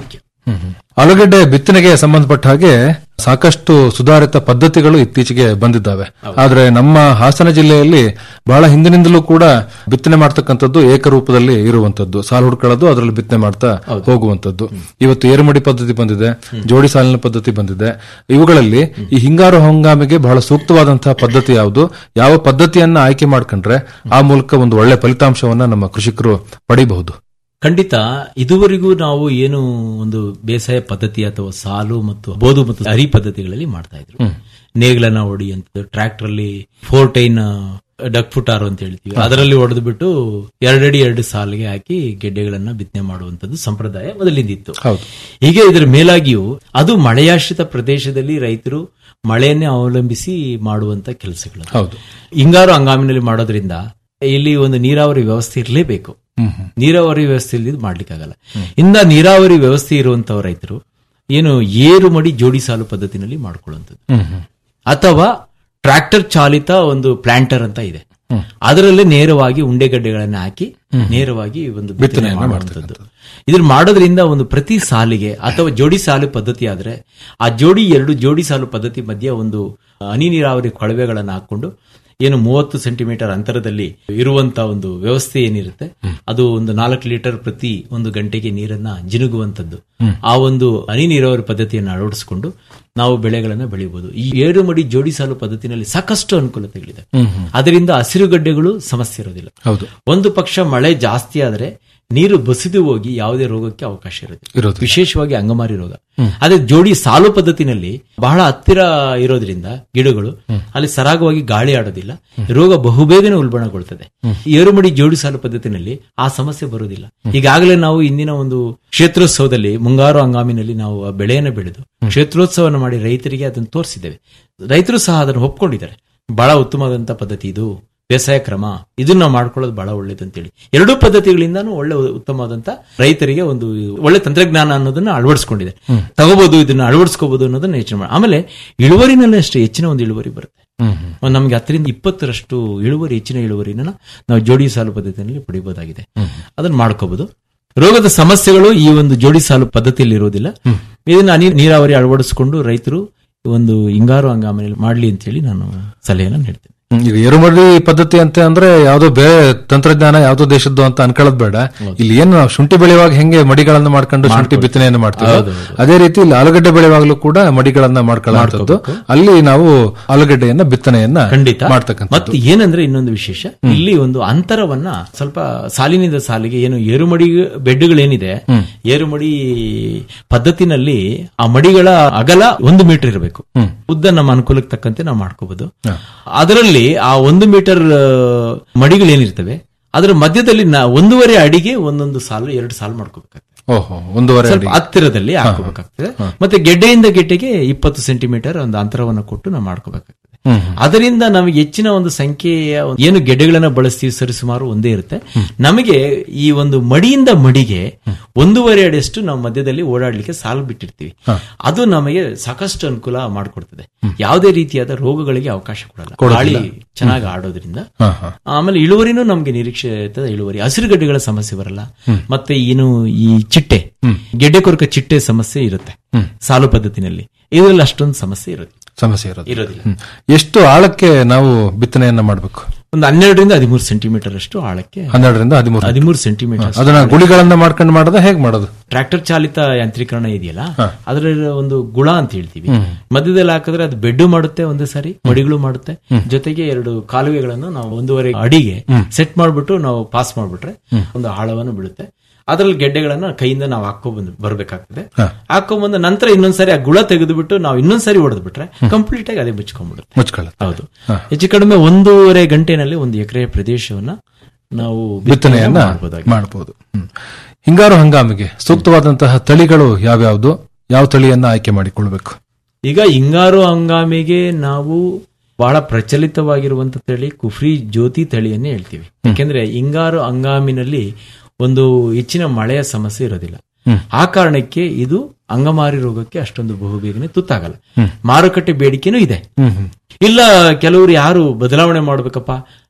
ಆಲೂಗಡ್ಡೆ ಬಿತ್ತನೆಗೆ ಸಂಬಂಧಪಟ್ಟ ಹಾಗೆ ಸಾಕಷ್ಟು ಸುಧಾರಿತ ಪದ್ಧತಿಗಳು ಇತ್ತೀಚೆಗೆ ಬಂದಿದ್ದಾವೆ ಆದ್ರೆ ನಮ್ಮ ಹಾಸನ ಜಿಲ್ಲೆಯಲ್ಲಿ ಬಹಳ ಹಿಂದಿನಿಂದಲೂ ಕೂಡ ಬಿತ್ತನೆ ಮಾಡ್ತಕ್ಕಂಥದ್ದು ಏಕರೂಪದಲ್ಲಿ ಇರುವಂತದ್ದು ಸಾಲು ಹುಡ್ಕೊಳ್ಳೋದು ಅದರಲ್ಲಿ ಬಿತ್ತನೆ ಮಾಡ್ತಾ ಹೋಗುವಂತದ್ದು ಇವತ್ತು ಏರುಮಡಿ ಪದ್ಧತಿ ಬಂದಿದೆ ಜೋಡಿ ಸಾಲಿನ ಪದ್ಧತಿ ಬಂದಿದೆ ಇವುಗಳಲ್ಲಿ ಈ ಹಿಂಗಾರು ಹಂಗಾಮಿಗೆ ಬಹಳ ಸೂಕ್ತವಾದಂತಹ ಪದ್ಧತಿ ಯಾವುದು ಯಾವ ಪದ್ಧತಿಯನ್ನ ಆಯ್ಕೆ ಮಾಡ್ಕೊಂಡ್ರೆ ಆ ಮೂಲಕ ಒಂದು ಒಳ್ಳೆ ಫಲಿತಾಂಶವನ್ನ ನಮ್ಮ ಕೃಷಿಕರು ಪಡಿಬಹುದು ಖಂಡಿತ ಇದುವರೆಗೂ ನಾವು ಏನು ಒಂದು ಬೇಸಾಯ ಪದ್ಧತಿ ಅಥವಾ ಸಾಲು ಮತ್ತು ಬೋದು ಮತ್ತು ಹರಿ ಪದ್ಧತಿಗಳಲ್ಲಿ ಮಾಡ್ತಾ ಇದ್ರು ನೇಗಿಲನ್ನ ಹೊಡಿಯಂತದ್ದು ಟ್ರ್ಯಾಕ್ಟರ್ ಅಲ್ಲಿ ಫೋರ್ ಟೈನ್ ಡಕ್ ಫುಟಾರು ಅಂತ ಹೇಳ್ತೀವಿ ಅದರಲ್ಲಿ ಹೊಡೆದು ಬಿಟ್ಟು ಎರಡಡಿ ಎರಡು ಸಾಲಿಗೆ ಹಾಕಿ ಗೆಡ್ಡೆಗಳನ್ನ ಬಿತ್ತನೆ ಮಾಡುವಂತದ್ದು ಸಂಪ್ರದಾಯ ಮೊದಲಿಂದಿತ್ತು ಹೌದು ಹೀಗೆ ಇದರ ಮೇಲಾಗಿಯೂ ಅದು ಮಳೆಯಾಶ್ರಿತ ಪ್ರದೇಶದಲ್ಲಿ ರೈತರು ಮಳೆಯನ್ನೇ ಅವಲಂಬಿಸಿ ಮಾಡುವಂತ ಕೆಲಸಗಳು ಹೌದು ಹಿಂಗಾರು ಹಂಗಾಮಿನಲ್ಲಿ ಮಾಡೋದ್ರಿಂದ ಇಲ್ಲಿ ಒಂದು ನೀರಾವರಿ ವ್ಯವಸ್ಥೆ ಇರಲೇಬೇಕು ಹ್ಮ್ ಹ್ಮ್. ನೀರಾವರಿ ವ್ಯವಸ್ಥೆ ಇಲ್ಲದ ಮಾಡ್ಲಿಕ್ಕಾಗಲ್ಲ ಇಂದ ನೀರಾವರಿ ವ್ಯವಸ್ಥೆ ಇರುವಂತಹ ರೈತರು ಏನು ಏರು ಮಡಿ ಜೋಡಿ ಸಾಲು ಪದ್ಧತಿನಲ್ಲಿ ಮಾಡ್ಕೊಳ್ಳುವಂಥದ್ದು ಹ್ಮ್ ಹ್ಮ್. ಅಥವಾ ಟ್ರ್ಯಾಕ್ಟರ್ ಚಾಲಿತ ಒಂದು ಪ್ಲಾಂಟರ್ ಅಂತ ಇದೆ ಅದರಲ್ಲೇ ನೇರವಾಗಿ ಉಂಡೆಗಡ್ಡೆಗಳನ್ನ ಹಾಕಿ ನೇರವಾಗಿ ಒಂದು ಬಿತ್ತನೆ ಮಾಡುವಂಥದ್ದು ಇದ್ರ ಮಾಡೋದ್ರಿಂದ ಒಂದು ಪ್ರತಿ ಸಾಲಿಗೆ ಅಥವಾ ಜೋಡಿ ಸಾಲು ಪದ್ಧತಿ ಆದ್ರೆ ಆ ಜೋಡಿ ಎರಡು ಜೋಡಿ ಸಾಲು ಪದ್ಧತಿ ಮಧ್ಯೆ ಒಂದು ಹನಿ ನೀರಾವರಿ ಕೊಳವೆಗಳನ್ನ ಹಾಕೊಂಡು ಏನು ಮೂವತ್ತು ಸೆಂಟಿಮೀಟರ್ ಅಂತರದಲ್ಲಿ ಇರುವಂತ ಒಂದು ವ್ಯವಸ್ಥೆ ಏನಿರುತ್ತೆ ಅದು ಒಂದು ನಾಲ್ಕು ಲೀಟರ್ ಪ್ರತಿ ಒಂದು ಗಂಟೆಗೆ ನೀರನ್ನ ಜಿನುಗುವಂತದ್ದು ಆ ಒಂದು ಹನಿ ನೀರಾವರಿ ಪದ್ಧತಿಯನ್ನು ಅಳವಡಿಸಿಕೊಂಡು ನಾವು ಬೆಳೆಗಳನ್ನ ಬೆಳಿಬಹುದು ಈ ಏರು ಮಡಿ ಜೋಡಿ ಸಾಲು ಪದ್ಧತಿನಲ್ಲಿ ಸಾಕಷ್ಟು ಅನುಕೂಲತೆಗಳಿದೆ ಅದರಿಂದ ಹಸಿರುಗಡ್ಡೆಗಳು ಸಮಸ್ಯೆ ಇರೋದಿಲ್ಲ ಹೌದು ಒಂದು ಪಕ್ಷ ಮಳೆ ಜಾಸ್ತಿ ಆದ್ರೆ ನೀರು ಬಸಿದು ಹೋಗಿ ಯಾವುದೇ ರೋಗಕ್ಕೆ ಅವಕಾಶ ಇರುತ್ತೆ ಇರೋದಿಲ್ಲ. ವಿಶೇಷವಾಗಿ ಅಂಗಮಾರಿ ರೋಗ ಅದೇ ಜೋಡಿ ಸಾಲು ಪದ್ಧತಿನಲ್ಲಿ ಬಹಳ ಹತ್ತಿರ ಇರೋದ್ರಿಂದ ಗಿಡಗಳು ಅಲ್ಲಿ ಸರಾಗವಾಗಿ ಗಾಳಿ ಆಡೋದಿಲ್ಲ ರೋಗ ಬಹುಬೇಗನೆ ಉಲ್ಬಣಗೊಳ್ತದೆ ಏರುಮಡಿ ಜೋಡಿ ಸಾಲು ಪದ್ಧತಿನಲ್ಲಿ ಆ ಸಮಸ್ಯೆ ಬರುವುದಿಲ್ಲ ಈಗಾಗಲೇ ನಾವು ಇಂದಿನ ಒಂದು ಕ್ಷೇತ್ರೋತ್ಸವದಲ್ಲಿ ಮುಂಗಾರು ಹಂಗಾಮಿನಲ್ಲಿ ನಾವು ಆ ಬೆಳೆಯನ್ನು ಬೆಳೆದು ಕ್ಷೇತ್ರೋತ್ಸವವನ್ನು ಮಾಡಿ ರೈತರಿಗೆ ಅದನ್ನು ತೋರಿಸಿದ್ದೇವೆ ರೈತರು ಸಹ ಅದನ್ನು ಒಪ್ಕೊಂಡಿದ್ದಾರೆ ಬಹಳ ಉತ್ತಮವಾದಂತ ಪದ್ಧತಿ ಇದು ಬೇಸಾಯ ಕ್ರಮ ಇದನ್ನ ನಾವು ಮಾಡ್ಕೊಳ್ಳೋದು ಬಹಳ ಒಳ್ಳೇದು ಅಂತೇಳಿ ಎರಡೂ ಪದ್ಧತಿಗಳಿಂದಾನು ಒಳ್ಳೆ ಉತ್ತಮವಾದಂತ ರೈತರಿಗೆ ಒಂದು ಒಳ್ಳೆ ತಂತ್ರಜ್ಞಾನ ಅನ್ನೋದನ್ನ ಅಳವಡಿಸ್ಕೊಂಡಿದೆ ತಗೋಬಹುದು ಇದನ್ನ ಅಳವಡಿಸ್ಕೋಬಹುದು ಅನ್ನೋದನ್ನ ಯೋಚನೆ ಮಾಡಿ ಆಮೇಲೆ ಇಳುವರಿನಲ್ಲಿ ಅಷ್ಟೇ ಹೆಚ್ಚಿನ ಒಂದು ಇಳುವರಿ ಬರುತ್ತೆ ಹ್ಮ್ ಹ್ಮ್. ಒಂದು ನಮಗೆ ಹತ್ತರಿಂದ ಇಪ್ಪತ್ತರಷ್ಟು ಇಳುವರಿ ಹೆಚ್ಚಿನ ಇಳುವರಿನ ನಾವು ಜೋಡಿ ಸಾಲು ಪದ್ಧತಿಯಲ್ಲಿ ಪಡಿಬಹುದಾಗಿದೆ ಅದನ್ನ ಮಾಡ್ಕೋಬಹುದು ರೋಗದ ಸಮಸ್ಯೆಗಳು ಈ ಒಂದು ಜೋಡಿ ಸಾಲು ಪದ್ಧತಿಯಲ್ಲಿ ಇರೋದಿಲ್ಲ ಇದನ್ನ ಹನಿ ನೀರಾವರಿ ಅಳವಡಿಸಿಕೊಂಡು ರೈತರು ಒಂದು ಹಿಂಗಾರು ಹಂಗಾಮಿನಲ್ಲಿ ಮಾಡ್ಲಿ ಅಂತ ಹೇಳಿ ನಾನು ಸಲಹೆಯನ್ನು ನೀಡ್ತೇನೆ ಹ್ಮ್, ಈಗ ಏರುಮಡಿ ಪದ್ಧತಿ ಅಂತ ಅಂದ್ರೆ ಯಾವ್ದೋ ಬೇರೆ ತಂತ್ರಜ್ಞಾನ ಯಾವ್ದೋ ದೇಶದ್ದು ಅಂತ ಅನ್ಕೊಳ್ಳೋದ್ ಬೇಡ ಇಲ್ಲಿ ಏನು ನಾವು ಶುಂಠಿ ಬೆಳೆಯುವಾಗ ಹೆಂಗೆ ಮಡಿಗಳನ್ನ ಮಾಡ್ಕೊಂಡು ಶುಂಠಿ ಬಿತ್ತನೆಯನ್ನು ಮಾಡ್ತೀವಿ ಅದೇ ರೀತಿ ಇಲ್ಲಿ ಆಲೂಗಡ್ಡೆ ಬೆಳೆಯುವಾಗಲೂ ಕೂಡ ಮಡಿಗಳನ್ನ ಮಾಡ್ಕೊಳ್ಳೋಂಥದ್ದು ಅಲ್ಲಿ ನಾವು ಆಲೂಗಡ್ಡೆಯನ್ನ ಬಿತ್ತನೆಯನ್ನ ಖಂಡಿತ ಮಾಡ್ತಕ್ಕಂಥ ಮತ್ತೆ ಏನಂದ್ರೆ ಇನ್ನೊಂದು ವಿಶೇಷ ಇಲ್ಲಿ ಒಂದು ಅಂತರವನ್ನ ಸ್ವಲ್ಪ ಸಾಲಿನಿಂದ ಸಾಲಿಗೆ ಏನು ಏರುಮಡಿ ಬೆಡ್ಗಳೇನಿದೆ ಏರುಮಡಿ ಪದ್ಧತಿನಲ್ಲಿ ಆ ಮಡಿಗಳ ಅಗಲ ಒಂದು ಮೀಟರ್ ಇರಬೇಕು ಉದ್ದ ನಮ್ಮ ಅನುಕೂಲಕ್ಕೆ ತಕ್ಕಂತೆ ನಾವು ಮಾಡ್ಕೋಬಹುದು ಅದರಲ್ಲಿ ಆ ಒಂದು ಮೀಟರ್ ಮಡಿಗಳೇನಿರ್ತವೆ ಅದರ ಮಧ್ಯದಲ್ಲಿ ನಾ- ಒಂದೂವರೆ ಅಡಿಗೆ ಒಂದೊಂದು ಸಾಲು ಎರಡು ಸಾಲು ಮಾಡ್ಕೋಬೇಕಾಗ್ತದೆ ಓಹೋ ಒಂದೂವರೆ ಸ್ವಲ್ಪ ಹತ್ತಿರದಲ್ಲಿ ಹಾಕೋಬೇಕಾಗ್ತದೆ ಮತ್ತೆ ಗೆಡ್ಡೆಯಿಂದ ಗೆಡ್ಡೆಗೆ ಇಪ್ಪತ್ತು ಸೆಂಟಿಮೀಟರ್ ಒಂದು ಅಂತರವನ್ನು ಕೊಟ್ಟು ನಾವು ಮಾಡ್ಕೋಬೇಕಾಗ್ತದೆ ಹ್ಮ್. ಅದರಿಂದ ನಮಗೆ ಹೆಚ್ಚಿನ ಒಂದು ಸಂಖ್ಯೆಯ ಒಂದು- ಏನು ಗೆಡ್ಡೆಗಳನ್ನ ಬಳಸ್ತೀವಿ ಸರಿಸುಮಾರು ಒಂದೇ ಇರುತ್ತೆ ನಮಗೆ ಈ ಒಂದು ಮಡಿಯಿಂದ ಮಡಿಗೆ ಒಂದೂವರೆ ಅಡಿಯಷ್ಟು ನಾವು ಮಧ್ಯದಲ್ಲಿ ಓಡಾಡ್ಲಿಕ್ಕೆ ಸಾಲು ಬಿಟ್ಟಿರ್ತೀವಿ ಅದು ನಮಗೆ ಸಾಕಷ್ಟು ಅನುಕೂಲ ಮಾಡಿಕೊಡ್ತದೆ ಯಾವುದೇ ರೀತಿಯಾದ ರೋಗಗಳಿಗೆ ಅವಕಾಶ ಕೊಡಲ್ಲ ಗಾಳಿ ಚೆನ್ನಾಗಿ ಆಡೋದ್ರಿಂದ ಹಾ ಹಾ ಆಮೇಲೆ ಇಳುವರಿನೂ ನಮ್ಗೆ ನಿರೀಕ್ಷಿತ ಇಳುವರಿ ಹಸಿರುಗಡ್ಡೆಗಳ ಸಮಸ್ಯೆ ಬರಲ್ಲ ಮತ್ತೆ ಏನು ಈ ಚಿಟ್ಟೆ ಗೆಡ್ಡೆ ಕೊರಕ ಚಿಟ್ಟೆ ಸಮಸ್ಯೆ ಇರುತ್ತೆ ಸಾಲು ಪದ್ಧತಿನಲ್ಲಿ ಇದರಲ್ಲಿ ಅಷ್ಟೊಂದು ಸಮಸ್ಯೆ ಇರೋದಿಲ್ಲ ಸಮಸ್ಯೆ ಇರೋದು ಇರೋದಿಲ್ಲ ಹ್ಮ್. ಎಷ್ಟು ಆಳಕ್ಕೆ ನಾವು ಬಿತ್ತನೆಯನ್ನ ಮಾಡಬೇಕು ಒಂದು ಹನ್ನೆರಡರಿಂದ ಹದಿಮೂರು ಸೆಂಟಿಮೀಟರ್ ಅಷ್ಟು ಆಳಕ್ಕೆ ಹನ್ನೆರಡರಿಂದ ಹದಿಮೂರು ಹದಿಮೂರು ಸೆಂಟಿಮೀಟರ್ ಅದನ್ನ ಗುಳಿಗಳನ್ನ ಮಾಡ್ಕೊಂಡು ಮಾಡೋದ ಹೇಗ್ ಮಾಡೋದು ಟ್ರ್ಯಾಕ್ಟರ್ ಚಾಲಿತ ಯಾಂತ್ರೀಕರಣ ಇದೆಯಲ್ಲ ಅದರ ಒಂದು ಗುಳ ಅಂತ ಹೇಳ್ತೀವಿ ಮಧ್ಯದಲ್ಲಿ ಹಾಕಿದ್ರೆ ಅದು ಬೆಡ್ ಮಾಡುತ್ತೆ ಒಂದೇ ಸಾರಿ ಮಡಿಗಳು ಮಾಡುತ್ತೆ ಜೊತೆಗೆ ಎರಡು ಕಾಲುವೆಗಳನ್ನು ನಾವು ಒಂದೂವರೆ ಅಡಿಗೆ ಸೆಟ್ ಮಾಡ್ಬಿಟ್ಟು ನಾವು ಪಾಸ್ ಮಾಡ್ಬಿಟ್ರೆ ಒಂದು ಆಳವನ್ನು ಬೀಳುತ್ತೆ ಅದ್ರಲ್ಲಿ ಗೆಡ್ಡೆಗಳನ್ನ ಕೈಯಿಂದ ನಾವು ಹಾಕೊಂಡ್ಬಂದು ಬರ್ಬೇಕಾಗ್ತದೆ ಹಾಕೊಂಡ್ಬಂದ ನಂತರ ಇನ್ನೊಂದ್ಸರಿ ಆ ಗುಳ ತೆಗೆದುಬಿಟ್ಟು ನಾವು ಇನ್ನೊಂದ್ಸರಿ ಹೊಡೆದು ಬಿಟ್ರೆ ಕಂಪ್ಲೀಟ್ ಆಗಿ ಅದೇ ಮುಚ್ಕೊಂಡ್ಬಿಡುತ್ತೆ ಮುಚ್ಕೊಳ್ಳುತ್ತೆ ಹೌದು ಹೆಚ್ಚು ಕಡಿಮೆ ಒಂದೂವರೆ ಗಂಟೆನಲ್ಲಿ ಒಂದು ಎಕರೆ ಪ್ರದೇಶವನ್ನ ನಾವು ಬಿತ್ತನೆಯನ್ನ ಮಾಡಬಹುದಾಗಿದೆ ಮಾಡಬಹುದು ಹಿಂಗಾರು ಹಂಗಾಮಿಗೆ ಸೂಕ್ತವಾದಂತಹ ತಳಿಗಳು ಯಾವ್ಯಾವ್ದು ಯಾವ ತಳಿಯನ್ನ ಆಯ್ಕೆ ಮಾಡಿಕೊಳ್ಬೇಕು ಈಗ ಹಿಂಗಾರು ಹಂಗಾಮಿಗೆ ನಾವು ಬಹಳ ಪ್ರಚಲಿತವಾಗಿರುವಂತ ತಳಿ ಕುಫ್ರಿ ಜ್ಯೋತಿ ತಳಿಯನ್ನೇ ಹೇಳ್ತೀವಿ ಯಾಕೆಂದ್ರೆ ಹಿಂಗಾರು ಹಂಗಾಮಿನಲ್ಲಿ ಒಂದು ಹೆಚ್ಚಿನ ಮಳೆಯ ಸಮಸ್ಯೆ ಇರೋದಿಲ್ಲ ಆ ಕಾರಣಕ್ಕೆ ಇದು ಅಂಗಮಾರಿ ರೋಗಕ್ಕೆ ಅಷ್ಟೊಂದು ಬಹುಬೇಗನೆ ತುತ್ತಾಗಲ್ಲ ಮಾರುಕಟ್ಟೆ ಬೇಡಿಕೆನೂ ಇದೆ ಇಲ್ಲ ಕೆಲವರು ಯಾರು ಬದಲಾವಣೆ ಮಾಡ್ಬೇಕಪ್ಪ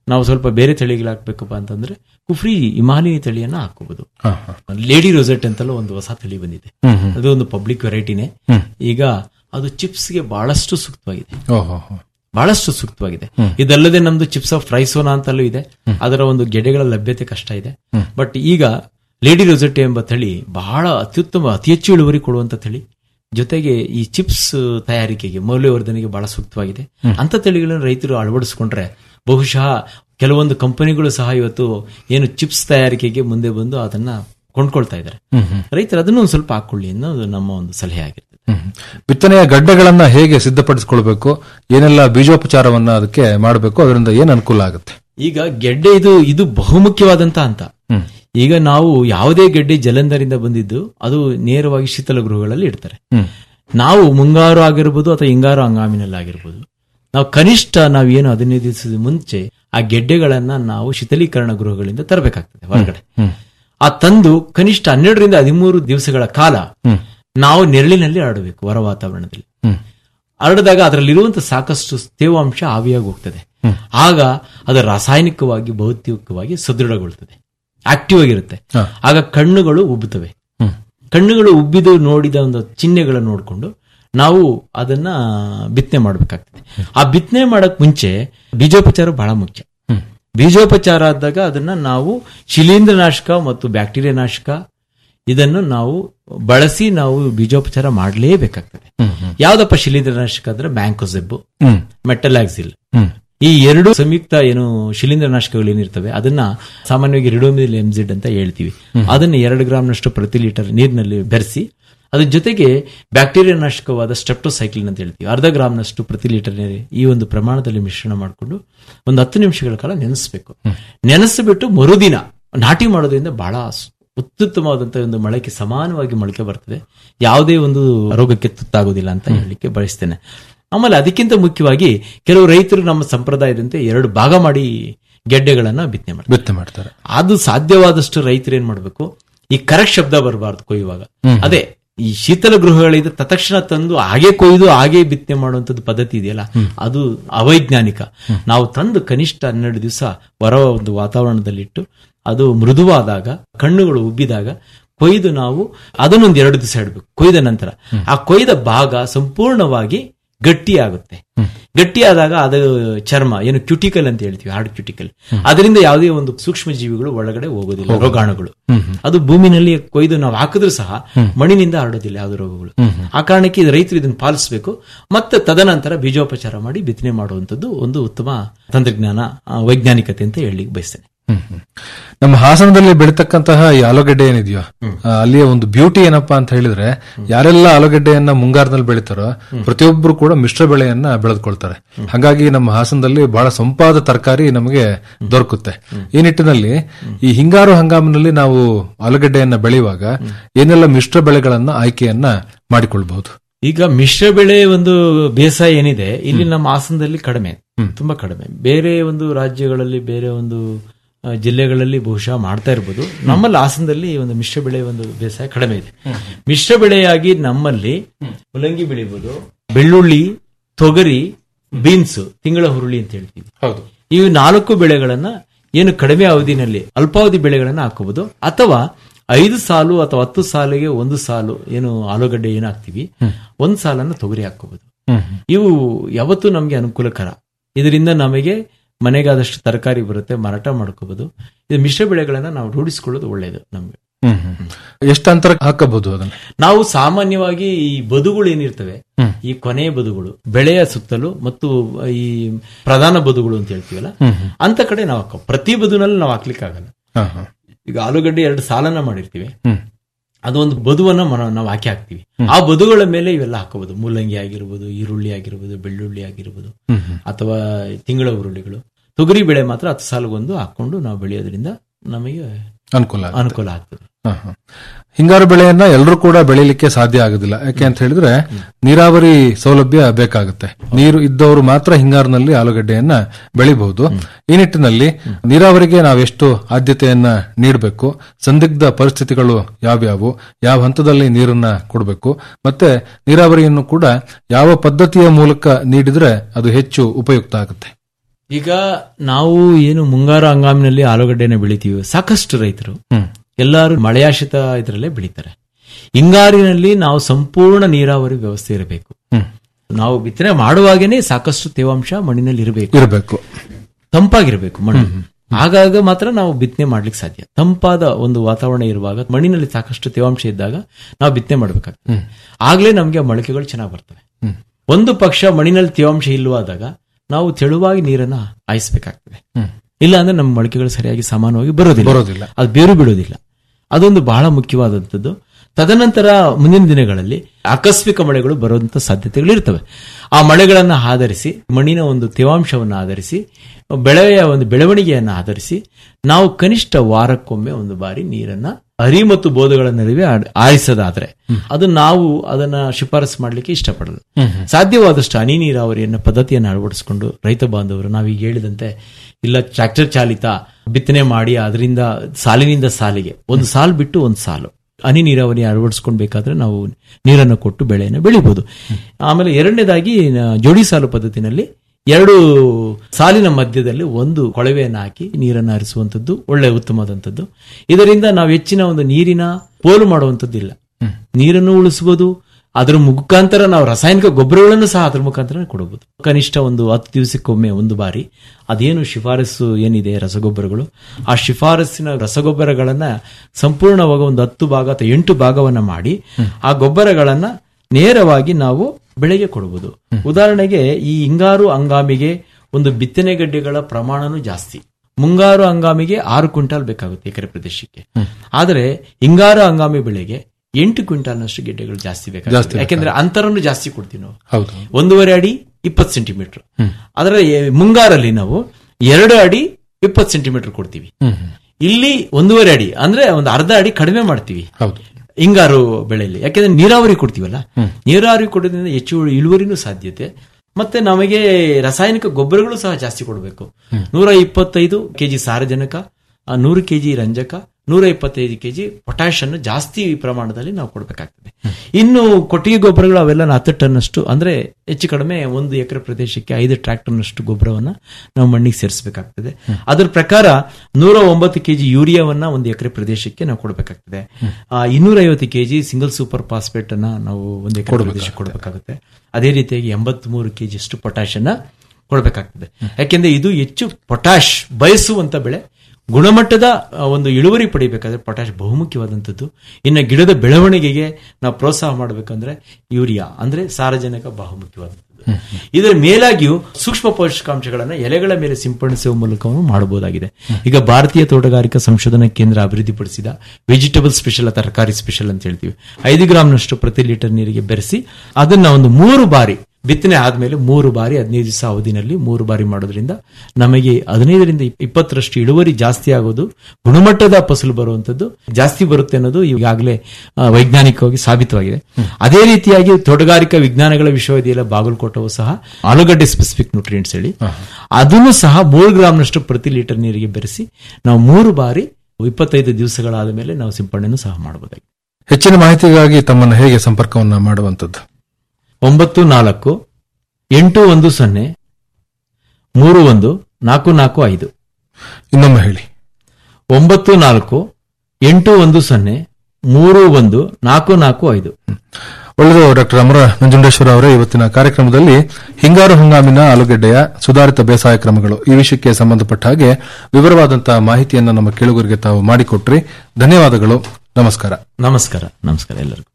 ನಾವು ಸ್ವಲ್ಪ ಬೇರೆ ತಳಿಗಳು ಹಾಕ್ಬೇಕಪ್ಪ ಅಂತಂದ್ರೆ ಕುಫ್ರಿ ಹಿಮಾಲಯ ತಳಿಯನ್ನ ಹಾಕೋಬಹುದು ಹಾ, ಹಾ. ಲೇಡಿ ರೋಸೆಟ್ ಅಂತಲೂ ಒಂದು ಹೊಸ ತಳಿ ಬಂದಿದೆ ಹ್ಮ್, ಹ್ಮ್. ಅದು ಒಂದು ಪಬ್ಲಿಕ್ ವೆರೈಟಿನೇ ಈಗ ಅದು ಚಿಪ್ಸ್ಗೆ ಬಹಳಷ್ಟು ಸೂಕ್ತವಾಗಿದೆ ಓಹೋ ಹೋ. ಬಹಳಷ್ಟು ಸೂಕ್ತವಾಗಿದೆ ಇದಲ್ಲದೆ ನಮ್ದು ಚಿಪ್ಸ್ ಆಫ್ ರೈಸೋನಾ ಅಂತಲೂ ಇದೆ ಅದರ ಒಂದು ಗೆಡೆಗಳ ಲಭ್ಯತೆ ಕಷ್ಟ ಇದೆ ಬಟ್ ಈಗ ಲೇಡಿ ರೋಸೆಟ್ ಎಂಬ ತಳಿ ಬಹಳ ಅತ್ಯುತ್ತಮ ಅತಿ ಹೆಚ್ಚು ಇಳುವರಿ ಕೊಡುವಂತ ತಳಿ ಜೊತೆಗೆ ಈ ಚಿಪ್ಸ್ ತಯಾರಿಕೆಗೆ ಮೌಲ್ಯವರ್ಧನೆಗೆ ಬಹಳ ಸೂಕ್ತವಾಗಿದೆ ಅಂತ ತಳಿಗಳನ್ನು ರೈತರು ಅಳವಡಿಸಿಕೊಂಡ್ರೆ ಬಹುಶಃ ಕೆಲವೊಂದು ಕಂಪನಿಗಳು ಸಹ ಇವತ್ತು ಏನು ಚಿಪ್ಸ್ ತಯಾರಿಕೆಗೆ ಮುಂದೆ ಬಂದು ಅದನ್ನ ಕೊಂಡ್ಕೊಳ್ತಾ ಇದ್ದಾರೆ ರೈತರು ಅದನ್ನು ಒಂದು ಸ್ವಲ್ಪ ಹಾಕೊಳ್ಳಿ ಅನ್ನೋದು ನಮ್ಮ ಒಂದು ಸಲಹೆ ಆಗಿರ್ತದೆ ಹ್ಮ್. ಬಿತ್ತನೆಯ ಗಡ್ಡೆಗಳನ್ನ ಹೇಗೆ ಸಿದ್ಧಪಡಿಸಿಕೊಳ್ಬೇಕು ಏನೆಲ್ಲ ಬೀಜೋಪಚಾರವನ್ನ ಅದಕ್ಕೆ ಮಾಡಬೇಕು ಅದರಿಂದ ಏನ್ ಅನುಕೂಲ ಆಗುತ್ತೆ ಈಗ ಗೆಡ್ಡೆ ಇದು ಇದು ಬಹುಮುಖ್ಯವಾದಂತ ಹಂತ ಈಗ ನಾವು ಯಾವುದೇ ಗೆಡ್ಡೆ ಜಲಂಧರಿಂದ ಬಂದಿದ್ದು ಅದು ನೇರವಾಗಿ ಶೀತಲ ಗೃಹಗಳಲ್ಲಿ ಇಡ್ತಾರೆ ನಾವು ಮುಂಗಾರು ಆಗಿರ್ಬೋದು ಅಥವಾ ಹಿಂಗಾರು ಹಂಗಾಮಿನಲ್ಲಿ ಆಗಿರ್ಬೋದು ನಾವು ಕನಿಷ್ಠ ನಾವು ಏನು ಹದಿನೈದು ದಿವಸದ ಮುಂಚೆ ಆ ಗೆಡ್ಡೆಗಳನ್ನ ನಾವು ಶೀತಲೀಕರಣ ಗೃಹಗಳಿಂದ ತರಬೇಕಾಗ್ತದೆ ಹೊರಗಡೆ ಆ ತಂದು ಕನಿಷ್ಠ ಹನ್ನೆರಡರಿಂದ ಹದಿಮೂರು ದಿವಸಗಳ ಕಾಲ ನಾವು ನೆರಳಿನಲ್ಲಿ ಆಡಬೇಕು ಹೊರ ವಾತಾವರಣದಲ್ಲಿ ಹರಡಿದಾಗ ಅದರಲ್ಲಿರುವಂತಹ ಸಾಕಷ್ಟು ತೇವಾಂಶ ಆವಿಯಾಗಿ ಹೋಗ್ತದೆ ಆಗ ಅದು ರಾಸಾಯನಿಕವಾಗಿ ಭೌತಿಕವಾಗಿ ಸದೃಢಗೊಳ್ತದೆ ಆಕ್ಟಿವ್ ಆಗಿರುತ್ತೆ ಆಗ ಕಣ್ಣುಗಳು ಉಬ್ಬುತ್ತವೆ ಕಣ್ಣುಗಳು ಉಬ್ಬಿದು ನೋಡಿದ ಒಂದು ಚಿಹ್ನೆಗಳನ್ನು ನೋಡಿಕೊಂಡು ನಾವು ಅದನ್ನ ಬಿತ್ತನೆ ಮಾಡಬೇಕಾಗ್ತದೆ ಆ ಬಿತ್ತನೆ ಮಾಡಕ್ ಮುಂಚೆ ಬೀಜೋಪಚಾರ ಬಹಳ ಮುಖ್ಯ ಬೀಜೋಪಚಾರ ಆದಾಗ ಅದನ್ನ ನಾವು ಶಿಲೀಂಧ್ರನಾಶಕ ಮತ್ತು ಬ್ಯಾಕ್ಟೀರಿಯಾ ನಾಶಕ ಇದನ್ನು ನಾವು ಬಳಸಿ ನಾವು ಬೀಜೋಪಚಾರ ಮಾಡಲೇಬೇಕಾಗ್ತದೆ ಯಾವ್ದಪ್ಪ ಶಿಲೀಂಧ್ರನಾಶಕ ಅಂದ್ರೆ ಬ್ಯಾಂಕೋಸೆಬ್ ಮೆಟಲಾಕ್ಸಿಲ್ ಈ ಎರಡು ಸಂಯುಕ್ತ ಏನು ಶಿಲೀಂಧ್ರನಾಶಕಗಳು ಏನಿರ್ತವೆ ಅದನ್ನ ಸಾಮಾನ್ಯವಾಗಿ ರಿಡೋಮಿಲ್ ಎಂಜಿಡ್ ಅಂತ ಹೇಳ್ತೀವಿ ಅದನ್ನ ಎರಡು ಗ್ರಾಮ್ನಷ್ಟು ಪ್ರತಿ ಲೀಟರ್ ನೀರಿನಲ್ಲಿ ಬೆರೆಸಿ ಅದ್ರ ಜೊತೆಗೆ ಬ್ಯಾಕ್ಟೀರಿಯಾ ನಾಶಕವಾದ ಸ್ಟೆಪ್ಟೋಸೈಕ್ಲಿನ್ ಅಂತ ಹೇಳ್ತೀವಿ ಅರ್ಧ ಗ್ರಾಮ್ನಷ್ಟು ಪ್ರತಿ ಲೀಟರ್ ನೀರು ಈ ಒಂದು ಪ್ರಮಾಣದಲ್ಲಿ ಮಿಶ್ರಣ ಮಾಡಿಕೊಂಡು ಒಂದು ಹತ್ತು ನಿಮಿಷಗಳ ಕಾಲ ನೆನೆಸಬೇಕು ನೆನೆಸಿಬಿಟ್ಟು ಮರುದಿನ ನಾಟಿ ಮಾಡೋದ್ರಿಂದ ಬಹಳ ಸ್- ಅತ್ಯುತ್ತಮವಾದಂತಹ ಒಂದು ಮೊಳಕೆ ಸಮಾನವಾಗಿ ಮೊಳಕೆ ಬರ್ತದೆ ಯಾವುದೇ ಒಂದು ರೋಗಕ್ಕೆ ತುತ್ತಾಗೋದಿಲ್ಲ ಅಂತ ಹೇಳಲಿಕ್ಕೆ ಬಯಸ್ತೇನೆ ಆಮೇಲೆ ಅದಕ್ಕಿಂತ ಮುಖ್ಯವಾಗಿ ಕೆಲವು ರೈತರು ನಮ್ಮ ಸಂಪ್ರದಾಯದಂತೆ ಎರಡು ಭಾಗ ಮಾಡಿ ಗೆಡ್ಡೆಗಳನ್ನ ಬಿತ್ತನೆ ಮಾಡ್ತಾರೆ ಬಿತ್ತನೆ ಮಾಡ್ತಾರೆ ಅದು ಸಾಧ್ಯವಾದಷ್ಟು ರೈತರು ಏನ್ ಮಾಡ್ಬೇಕು ಈ ಕರೆಕ್ಟ್ ಶಬ್ದ ಬರಬಾರ್ದು ಕೊಯ್ಯುವಾಗ ಅದೇ ಈ ಶೀತಲ ಗೃಹಗಳಿಂದ ತತ್ಕ್ಷಣ ತಂದು ಹಾಗೆ ಕೊಯ್ದು ಹಾಗೆ ಬಿತ್ತನೆ ಮಾಡುವಂತದ್ದು ಪದ್ಧತಿ ಇದೆಯಲ್ಲ ಅದು ಅವೈಜ್ಞಾನಿಕ ನಾವು ತಂದು ಕನಿಷ್ಠ ಹನ್ನೆರಡು ದಿವಸ ಹೊರ ಒಂದು ವಾತಾವರಣದಲ್ಲಿಟ್ಟು ಅದು ಮೃದುವಾದಾಗ ಕಣ್ಣುಗಳು ಉಬ್ಬಿದಾಗ ಕೊಯ್ದು ನಾವು ಅದನ್ನೊಂದು ಎರಡು ದಿವಸ ಇಡಬೇಕು ಕೊಯ್ದ ನಂತರ ಆ ಕೊಯ್ದ ಭಾಗ ಸಂಪೂರ್ಣವಾಗಿ ಗಟ್ಟಿಯಾಗುತ್ತೆ ಗಟ್ಟಿಯಾದಾಗ ಅದು ಚರ್ಮ ಏನು ಕ್ಯೂಟಿಕಲ್ ಅಂತ ಹೇಳ್ತೀವಿ ಹಾರ್ಡ್ ಕ್ಯೂಟಿಕಲ್ ಅದರಿಂದ ಯಾವುದೇ ಒಂದು ಸೂಕ್ಷ್ಮ ಜೀವಿಗಳು ಒಳಗಡೆ ಹೋಗೋದಿಲ್ಲ ರೋಗಾಣುಗಳು ಅದು ಭೂಮಿನಲ್ಲಿ ಕೊಯ್ದು ನಾವು ಹಾಕಿದ್ರು ಸಹ ಮಣ್ಣಿನಿಂದ ಹರಡೋದಿಲ್ಲ ಯಾವುದೇ ರೋಗಗಳು ಆ ಕಾರಣಕ್ಕೆ ಇದು ರೈತರು ಇದನ್ನು ಪಾಲಿಸಬೇಕು ಮತ್ತೆ ತದನಂತರ ಬೀಜೋಪಚಾರ ಮಾಡಿ ಬಿತ್ತನೆ ಮಾಡುವಂತದ್ದು ಒಂದು ಉತ್ತಮ ತಂತ್ರಜ್ಞಾನ ಆ, ವೈಜ್ಞಾನಿಕತೆ ಅಂತ ಹೇಳಿ ಬಯಸ್ತೇನೆ ಹ್ಮ್, ಹ್ಮ್. ನಮ್ಮ ಹಾಸನದಲ್ಲಿ ಬೆಳೀತಕ್ಕಂತಹ ಈ ಆಲೂಗಡ್ಡೆ ಏನಿದೆಯೋ ಆ, ಅಲ್ಲಿಯ ಒಂದು ಬ್ಯೂಟಿ ಏನಪ್ಪಾ ಅಂತ ಹೇಳಿದ್ರೆ ಯಾರೆಲ್ಲ ಆಲೂಗಡ್ಡೆಯನ್ನ ಮುಂಗಾರಿನಲ್ಲಿ ಬೆಳಿತಾರೋ ಪ್ರತಿಯೊಬ್ಬರು ಕೂಡ ಮಿಶ್ರ ಬೆಳೆಯನ್ನ ಬೆಳೆದುಕೊಳ್ತಾರೆ ಹಾಗಾಗಿ ನಮ್ಮ ಹಾಸನದಲ್ಲಿ ಬಹಳ ಸೊಂಪಾದ ತರಕಾರಿ ನಮಗೆ ದೊರಕುತ್ತೆ ಈ ನಿಟ್ಟಿನಲ್ಲಿ ಈ ಹಿಂಗಾರು ಹಂಗಾಮಿನಲ್ಲಿ ನಾವು ಆಲೂಗಡ್ಡೆಯನ್ನ ಬೆಳೆಯುವಾಗ ಏನೆಲ್ಲ ಮಿಶ್ರ ಬೆಳೆಗಳನ್ನ ಆಯ್ಕೆಯನ್ನ ಮಾಡಿಕೊಳ್ಬಹುದು ಈಗ ಮಿಶ್ರ ಬೆಳೆ ಒಂದು ಬೇಸಾಯ ಏನಿದೆ ಇಲ್ಲಿ ನಮ್ಮ ಹಾಸನದಲ್ಲಿ ಕಡಿಮೆ ತುಂಬಾ ಕಡಿಮೆ ಬೇರೆ ಒಂದು ರಾಜ್ಯಗಳಲ್ಲಿ ಬೇರೆ ಒಂದು ಆ, ಜಿಲ್ಲೆಗಳಲ್ಲಿ ಬಹುಶಃ ಮಾಡ್ತಾ ಇರ್ಬೋದು ನಮ್ಮಲ್ಲಿ ಹಾಸನದಲ್ಲಿ ಒಂದು ಮಿಶ್ರ ಬೆಳೆ ಒಂದು ಬೇಸಾಯ ಕಡಿಮೆ ಇದೆ ಮಿಶ್ರ ಬೆಳೆಯಾಗಿ ನಮ್ಮಲ್ಲಿ ಮುಲ್ಲಂಗಿ ಬೆಳಿಬಹುದು ಬೆಳ್ಳುಳ್ಳಿ ತೊಗರಿ ಬೀನ್ಸ್ ತಿಂಗಳ ಹುರುಳಿ ಅಂತ ಹೇಳ್ತೀವಿ ಹೌದು ಈ ನಾಲ್ಕು ಬೆಳೆಗಳನ್ನ ಏನು ಕಡಿಮೆ ಅವಧಿನಲ್ಲಿ ಅಲ್ಪಾವಧಿ ಬೆಳೆಗಳನ್ನ ಹಾಕಬಹುದು ಅಥವಾ ಐದು ಸಾಲು ಅಥವಾ ಹತ್ತು ಸಾಲಿಗೆ ಒಂದು ಸಾಲು ಏನು ಆಲೂಗಡ್ಡೆ ಏನು ಹಾಕ್ತಿವಿ ಒಂದು ಸಾಲನ್ನ ತೊಗರಿ ಹಾಕೋಬಹುದು ಇವು ಯಾವತ್ತೂ ನಮಗೆ ಅನುಕೂಲಕರ ಇದರಿಂದ ನಮಗೆ ಮನೆಗಾದಷ್ಟು ತರಕಾರಿ ಬರುತ್ತೆ ಮಾರಾಟ ಮಾಡ್ಕೋಬಹುದು ಇದು ಮಿಶ್ರ ಬೆಳೆಗಳನ್ನ ನಾವು ರೂಢಿಸಿಕೊಳ್ಳೋದು ಒಳ್ಳೆಯದು ನಮ್ಗೆ ಹ್ಮ್ ಹ್ಮ್ ಎಷ್ಟು ಅಂತರ ಹಾಕಬಹುದು ಅದನ್ನ ನಾವು ಸಾಮಾನ್ಯವಾಗಿ ಈ ಬದುಗಳು ಏನಿರ್ತವೆ ಈ ಕೊನೆಯ ಬದುಗಳು ಬೆಳೆಯ ಸುತ್ತಲೂ ಮತ್ತು ಈ ಪ್ರಧಾನ ಬದುಗಳು ಅಂತ ಹೇಳ್ತೀವಲ್ಲ ಅಂತ ಕಡೆ ನಾವು ಹಾಕೋ ಪ್ರತಿ ಬದುನಲ್ಲಿ ನಾವು ಹಾಕ್ಲಿಕ್ಕೆ ಆಗಲ್ಲ ಹಾ, ಹಾ. ಈಗ ಆಲೂಗಡ್ಡೆ ಎರಡು ಸಾಲನ್ನ ಮಾಡಿರ್ತೀವಿ ಹ್ಮ್. ಅದೊಂದು ಬದುವನ್ನ ಮನ- ನಾವು ಹಾಕಿ ಹಾಕ್ತಿವಿ ಆ ಬದುಗಳ ಮೇಲೆ ಇವೆಲ್ಲ ಹಾಕೋಬಹುದು ಮೂಲಂಗಿ ಆಗಿರ್ಬೋದು ಈರುಳ್ಳಿ ಆಗಿರ್ಬೋದು ಬೆಳ್ಳುಳ್ಳಿ ಆಗಿರ್ಬೋದು ಹ್ಮ್, ಹ್ಮ್. ಅಥವಾ ತಿಂಗಳ ಹುರುಳಿಗಳು ತೊಗರಿ ಬೆಳೆ ಮಾತ್ರ ಹತ್ತು ಸಾಲಗೊಂದು ಹಾಕೊಂಡು ನಾವು ಬೆಳೆಯೋದ್ರಿಂದ ನಮಗೆ ಅನುಕೂಲ ಆಗುತ್ತೆ. ಅನುಕೂಲ ಆಗ್ತದೆ ಹ, ಹ. ಹಿಂಗಾರು ಬೆಳೆಯನ್ನ ಎಲ್ಲರೂ ಕೂಡ ಬೆಳಿಲಿಕ್ಕೆ ಸಾಧ್ಯ ಆಗುದಿಲ್ಲ ಯಾಕೆ ಅಂತ ಹೇಳಿದ್ರೆ ನೀರಾವರಿ ಸೌಲಭ್ಯ ಬೇಕಾಗುತ್ತೆ ನೀರು ಇದ್ದವರು ಮಾತ್ರ ಹಿಂಗಾರಿನಲ್ಲಿ ಆಲೂಗಡ್ಡೆಯನ್ನ ಬೆಳಿಬಹುದು ಈ ನಿಟ್ಟಿನಲ್ಲಿ ನೀರಾವರಿಗೆ ನಾವೆಷ್ಟು ಆದ್ಯತೆಯನ್ನ ನೀಡಬೇಕು ಸಂದಿಗ್ಧ ಪರಿಸ್ಥಿತಿಗಳು ಯಾವ್ಯಾವು ಯಾವ ಹಂತದಲ್ಲಿ ನೀರನ್ನ ಕೊಡಬೇಕು ಮತ್ತೆ ನೀರಾವರಿಯನ್ನು ಕೂಡ ಯಾವ ಪದ್ಧತಿಯ ಮೂಲಕ ನೀಡಿದ್ರೆ ಅದು ಹೆಚ್ಚು ಉಪಯುಕ್ತ ಆಗುತ್ತೆ ಈಗ ನಾವು ಏನು ಮುಂಗಾರು ಹಂಗಾಮಿನಲ್ಲಿ ಆಲೂಗಡ್ಡೆನ ಬೆಳಿತೀವಿ ಸಾಕಷ್ಟು ರೈತರು ಎಲ್ಲರೂ ಮಳೆಯಾಶ್ರಿತ ಇದರಲ್ಲೇ ಬೆಳಿತಾರೆ ಹಿಂಗಾರಿನಲ್ಲಿ ನಾವು ಸಂಪೂರ್ಣ ನೀರಾವರಿ ವ್ಯವಸ್ಥೆ ಇರಬೇಕು ನಾವು ಬಿತ್ತನೆ ಮಾಡುವಾಗೇನೆ ಸಾಕಷ್ಟು ತೇವಾಂಶ ಮಣ್ಣಿನಲ್ಲಿ ಇರಬೇಕು ಇರಬೇಕು ತಂಪಾಗಿರ್ಬೇಕು ಮಣ್ಣು ಆಗಾಗ ಮಾತ್ರ ನಾವು ಬಿತ್ತನೆ ಮಾಡ್ಲಿಕ್ಕೆ ಸಾಧ್ಯ ತಂಪಾದ ಒಂದು ವಾತಾವರಣ ಇರುವಾಗ ಮಣ್ಣಿನಲ್ಲಿ ಸಾಕಷ್ಟು ತೇವಾಂಶ ಇದ್ದಾಗ ನಾವು ಬಿತ್ತನೆ ಮಾಡ್ಬೇಕಾಗ್ತದೆ ಆಗ್ಲೇ ನಮ್ಗೆ ಮೊಳಕೆಗಳು ಚೆನ್ನಾಗಿ ಬರ್ತವೆ ಒಂದು ಪಕ್ಷ ಮಣ್ಣಿನಲ್ಲಿ ತೇವಾಂಶ ಇಲ್ಲವಾದಾಗ ನಾವು ತೆಳುವಾಗಿ ನೀರನ್ನ ಹಾಯಿಸ್ಬೇಕಾಗ್ತದೆ ಇಲ್ಲ ಅಂದ್ರೆ ನಮ್ಮ ಮೊಳಕೆಗಳು ಸರಿಯಾಗಿ ಸಮಾನವಾಗಿ ಬರೋದಿಲ್ಲ ಬರೋದಿಲ್ಲ. ಅದು ಬೇರು ಬಿಡೋದಿಲ್ಲ ಅದೊಂದು ಬಹಳ ಮುಖ್ಯವಾದಂಥದ್ದು ತದನಂತರ ಮುಂದಿನ ದಿನಗಳಲ್ಲಿ ಆಕಸ್ಮಿಕ ಮಳೆಗಳು ಬರುವಂತ ಸಾಧ್ಯತೆಗಳು ಇರ್ತವೆ ಆ ಮಳೆಗಳನ್ನ ಆಧರಿಸಿ ಮಣ್ಣಿನ ಒಂದು ತೇವಾಂಶವನ್ನು ಆಧರಿಸಿ ಬೆಳೆಯ ಒಂದು ಬೆಳವಣಿಗೆಯನ್ನು ಆಧರಿಸಿ ನಾವು ಕನಿಷ್ಠ ವಾರಕ್ಕೊಮ್ಮೆ ಒಂದು ಬಾರಿ ನೀರನ್ನ ಹರಿ ಮತ್ತು ಬೋಧಗಳ ನಡುವೆ ಆಡ್- ಆರಿಸೋದಾದ್ರೆ ಅದು ನಾವು ಅದನ್ನ ಶಿಫಾರಸು ಮಾಡ್ಲಿಕ್ಕೆ ಇಷ್ಟಪಡಲ್ಲ ಸಾಧ್ಯವಾದಷ್ಟು ಹನಿ ನೀರಾವರಿಯನ್ನ ಪದ್ಧತಿಯನ್ನು ಅಳವಡಿಸಿಕೊಂಡು ರೈತ ಬಾಂಧವರು ನಾವೀಗ ಹೇಳಿದಂತೆ ಇಲ್ಲ ಟ್ರಾಕ್ಟರ್ ಚಾಲಿತ ಬಿತ್ತನೆ ಮಾಡಿ ಅದರಿಂದ ಸಾಲಿನಿಂದ ಸಾಲಿಗೆ ಒಂದು ಸಾಲು ಬಿಟ್ಟು ಒಂದು ಸಾಲು ಹನಿ ನೀರಾವರಿ ಅಳವಡಿಸ್ಕೊಳ್ಬೇಕಾದ್ರೆ ನಾವು ನೀರನ್ನು ಕೊಟ್ಟು ಬೆಳೆಯನ್ನು ಬೆಳಿಬಹುದು ಆಮೇಲೆ ಎರಡನೇದಾಗಿ ನ- ಜೋಡಿ ಸಾಲು ಪದ್ಧತಿನಲ್ಲಿ ಎರಡು ಸಾಲಿನ ಮಧ್ಯದಲ್ಲಿ ಒಂದು ಕೊಳವೆಯನ್ನು ಹಾಕಿ ನೀರನ್ನು ಹರಿಸುವಂತದ್ದು ಒಳ್ಳೆ ಉತ್ತಮವಾದಂಥದ್ದು ಇದರಿಂದ ನಾವು ಹೆಚ್ಚಿನ ಒಂದು ನೀರಿನ ಪೋಲು ಮಾಡುವಂಥದ್ದಿಲ್ಲ ನೀರನ್ನು ಉಳಿಸಬಹುದು ಅದರ ಮುಖಾಂತರ ನಾವು ರಾಸಾಯನಿಕ ಗೊಬ್ಬರಗಳನ್ನು ಸಹ ಅದ್ರ ಮುಖಾಂತರ ಕೊಡಬಹುದು ಕನಿಷ್ಠ ಒಂದು ಹತ್ತು ದಿವಸಕ್ಕೊಮ್ಮೆ ಒಂದು ಬಾರಿ ಅದೇನು ಶಿಫಾರಸು ಏನಿದೆ ರಸಗೊಬ್ಬರಗಳು ಆ ಶಿಫಾರಸ್ಸಿನ ರಸಗೊಬ್ಬರಗಳನ್ನ ಸಂಪೂರ್ಣವಾಗಿ ಒಂದು ಹತ್ತು ಭಾಗ ಅಥವಾ ಎಂಟು ಭಾಗವನ್ನ ಮಾಡಿ ಆ ಗೊಬ್ಬರಗಳನ್ನ ನೇರವಾಗಿ ನಾವು ಬೆಳೆಗೆ ಕೊಡಬಹುದು ಉದಾಹರಣೆಗೆ ಈ ಹಿಂಗಾರು ಹಂಗಾಮಿಗೆ ಒಂದು ಬಿತ್ತನೆ ಗಡ್ಡೆಗಳ ಪ್ರಮಾಣನೂ ಜಾಸ್ತಿ ಮುಂಗಾರು ಹಂಗಾಮಿಗೆ ಆರು ಕ್ವಿಂಟಾಲ್ ಬೇಕಾಗುತ್ತೆ ಎಕರೆ ಪ್ರದೇಶಕ್ಕೆ ಆದರೆ ಹಿಂಗಾರು ಹಂಗಾಮಿ ಬೆಳೆಗೆ ಎಂಟು ಕ್ವಿಂಟಾಲ್ನಷ್ಟು ಗೆಡ್ಡೆಗಳು ಜಾಸ್ತಿ ಬೇಕಾಗುತ್ತೆ ಯಾಕೆಂದ್ರೆ ಅಂತರನ್ನು ಜಾಸ್ತಿ ಕೊಡ್ತೀವಿ ನಾವು ಹೌದು ಒಂದೂವರೆ ಅಡಿ ಇಪ್ಪತ್ತು ಸೆಂಟಿಮೀಟರ್ ಅದರ ಎ- ಮುಂಗಾರಲ್ಲಿ ನಾವು ಎರಡು ಅಡಿ ಇಪ್ಪತ್ತು ಸೆಂಟಿಮೀಟರ್ ಕೊಡ್ತೀವಿ ಇಲ್ಲಿ ಒಂದೂವರೆ ಅಡಿ ಅಂದ್ರೆ ಒಂದು ಅರ್ಧ ಅಡಿ ಕಡಿಮೆ ಮಾಡ್ತೀವಿ ಹೌದು ಹಿಂಗಾರು ಬೆಳೆಯಲ್ಲಿ ಯಾಕೆಂದ್ರೆ ನೀರಾವರಿ ಕೊಡ್ತೀವಲ್ಲ ನೀರಾವರಿ ಕೊಡೋದ್ರಿಂದ ಹೆಚ್ಚು ಇಳುವರಿನೂ ಸಾಧ್ಯತೆ ಮತ್ತೆ ನಮಗೆ ರಾಸಾಯನಿಕ ಗೊಬ್ಬರಗಳು ಸಹ ಜಾಸ್ತಿ ಕೊಡಬೇಕು ನೂರ ಇಪ್ಪತ್ತೈದು ಕೆಜಿ ಸಾರಜನಕ ಆ, ನೂರು ಕೆಜಿ ರಂಜಕ ನೂರ ಇಪ್ಪತ್ತೈದು ಕೆಜಿ ಪೊಟ್ಯಾಶ್ ಅನ್ನು ಜಾಸ್ತಿ ಪ್ರಮಾಣದಲ್ಲಿ ನಾವು ಕೊಡಬೇಕಾಗ್ತದೆ ಇನ್ನು ಕೊಟ್ಟಿಗೆ ಗೊಬ್ಬರಗಳು ಅವೆಲ್ಲ ಹತ್ತು ಟನ್ ಅಷ್ಟು ಅಂದ್ರೆ ಹೆಚ್ಚು ಕಡಿಮೆ ಒಂದು ಎಕರೆ ಪ್ರದೇಶಕ್ಕೆ ಐದು ಟ್ರಾಕ್ಟರ್ನಷ್ಟು ಗೊಬ್ಬರವನ್ನ ನಾವು ಮಣ್ಣಿಗೆ ಸೇರಿಸಬೇಕಾಗ್ತದೆ ಅದರ ಪ್ರಕಾರ ನೂರ ಒಂಬತ್ತು ಕೆಜಿ ಯೂರಿಯಾವನ್ನ ಒಂದು ಎಕರೆ ಪ್ರದೇಶಕ್ಕೆ ನಾವು ಕೊಡಬೇಕಾಗ್ತದೆ ಇನ್ನೂರ ಐವತ್ತು ಕೆಜಿ ಸಿಂಗಲ್ ಸೂಪರ್ ಫಾಸ್ಫೇಟ್ ಅನ್ನ ನಾವು ಒಂದು ಎಕರೆ ಪ್ರದೇಶಕ್ಕೆ ಕೊಡಬೇಕಾಗುತ್ತೆ ಅದೇ ರೀತಿಯಾಗಿ ಎಂಬತ್ ಮೂರು ಕೆಜಿ ಅಷ್ಟು ಪೊಟ್ಯಾಶ್ ಅನ್ನ ಕೊಡಬೇಕಾಗ್ತದೆ ಯಾಕೆಂದ್ರೆ ಇದು ಹೆಚ್ಚು ಪೊಟ್ಯಾಶ್ ಬಯಸುವಂತ ಬೆಳೆ ಗುಣಮಟ್ಟದ ಆ, ಒಂದು ಇಳುವರಿ ಪಡಿಬೇಕಾದ್ರೆ ಪೊಟ್ಯಾಶ್ ಬಹುಮುಖ್ಯವಾದಂಥದ್ದು ಇನ್ನು ಗಿಡದ ಬೆಳವಣಿಗೆಗೆ ನಾವು ಪ್ರೋತ್ಸಾಹ ಮಾಡಬೇಕಂದ್ರೆ ಯೂರಿಯಾ ಅಂದ್ರೆ ಸಾರಜನಕ ಬಹುಮುಖ್ಯವಾದಂಥದ್ದು ಇದರ ಮೇಲಾಗಿಯೂ ಸೂಕ್ಷ್ಮ ಪೋಷಕಾಂಶಗಳನ್ನ ಎಲೆಗಳ ಮೇಲೆ ಸಿಂಪಡಿಸುವ ಮೂಲಕವೂ ಮಾಡಬಹುದಾಗಿದೆ ಈಗ ಭಾರತೀಯ ತೋಟಗಾರಿಕಾ ಸಂಶೋಧನಾ ಕೇಂದ್ರ ಅಭಿವೃದ್ಧಿಪಡಿಸಿದ ವೆಜಿಟೇಬಲ್ ಸ್ಪೆಷಲ್ ತರಕಾರಿ ಸ್ಪೆಷಲ್ ಅಂತ ಹೇಳ್ತೀವಿ ಐದು ಗ್ರಾಮ್ನಷ್ಟು ಪ್ರತಿ ಲೀಟರ್ ನೀರಿಗೆ ಬೆರೆಸಿ ಅದನ್ನ ಒಂದು ಮೂರು ಬಾರಿ ಬಿತ್ತನೆ ಆದ್ಮೇಲೆ ಮೂರು ಬಾರಿ ಹದಿನೈದು ದಿವಸ ಅವಧಿನಲ್ಲಿ ಮೂರು ಬಾರಿ ಮಾಡೋದ್ರಿಂದ ನಮಗೆ ಹದಿನೈದರಿಂದ ಇಪ್ಪತ್ತರಷ್ಟು ಇಳುವರಿ ಜಾಸ್ತಿ ಆಗೋದು ಗುಣಮಟ್ಟದ ಫಸಲು ಬರುವಂತದ್ದು ಜಾಸ್ತಿ ಬರುತ್ತೆ ಅನ್ನೋದು ಈಗಾಗಲೇ ಆ, ವೈಜ್ಞಾನಿಕವಾಗಿ ಸಾಬೀತವಾಗಿದೆ ಅದೇ ರೀತಿಯಾಗಿ ತೋಟಗಾರಿಕಾ ವಿಜ್ಞಾನಗಳ ವಿಶ್ವವಿದ್ಯಾಲಯ ಬಾಗಲಕೋಟವು ಸಹ ಆಲೂಗಡ್ಡೆ ಸ್ಪೆಸಿಫಿಕ್ ನ್ಯೂಟ್ರಿಯೆಂಟ್ಸ್ ಹೇಳಿ ಅದನ್ನು ಸಹ ಮೂರು ಗ್ರಾಮ್ನಷ್ಟು ಪ್ರತಿ ಲೀಟರ್ ನೀರಿಗೆ ಬೆರೆಸಿ ನಾವು ಮೂರು ಬಾರಿ ಇಪ್ಪತ್ತೈದು ದಿವಸಗಳಾದ ಮೇಲೆ ನಾವು ಸಿಂಪಡಣೆಯನ್ನು ಸಹ ಮಾಡಬಹುದಾಗಿದೆ ಹೆಚ್ಚಿನ ಮಾಹಿತಿಗಾಗಿ ತಮ್ಮನ್ನು ಹೇಗೆ ಸಂಪರ್ಕವನ್ನ ಮಾಡುವಂತದ್ದು ಒಂಬತ್ತು ನಾಲ್ಕು ಎಂಟು ಒಂದು ಸೊನ್ನೆ ಮೂರು ಒಂದು ನಾಲ್ಕು ನಾಲ್ಕು ಐದು ಇನ್ನೊಮ್ಮೆ ಹೇಳಿ ಒಂಬತ್ತು ನಾಲ್ಕು ಎಂಟು ಒಂದು ಸೊನ್ನೆ ಮೂರು ಒಂದು ನಾಲ್ಕು ನಾಲ್ಕು ಐದು ಒಳ್ಳೆಯದು ಡಾಕ್ಟರ್ ಅಮರ ನಂಜುಂಡೇಶ್ವರ ಅವರೇ ಇವತ್ತಿನ ಕಾರ್ಯಕ್ರಮದಲ್ಲಿ ಹಿಂಗಾರು ಹಂಗಾಮಿನ ಆಲೂಗೆಡ್ಡೆಯ ಸುಧಾರಿತ ಬೇಸಾಯ ಕ್ರಮಗಳು ಈ ವಿಷಯಕ್ಕೆ ಸಂಬಂಧಪಟ್ಟ ಹಾಗೆ ವಿವರವಾದಂತಹ ಮಾಹಿತಿಯನ್ನು ನಮ್ಮ ಕೇಳುಗರಿಗೆ ತಾವು ಮಾಡಿಕೊಟ್ರಿ ಧನ್ಯವಾದಗಳು ನಮಸ್ಕಾರ ನಮಸ್ಕಾರ ನಮಸ್ಕಾರ ಎಲ್ಲರಿಗೂ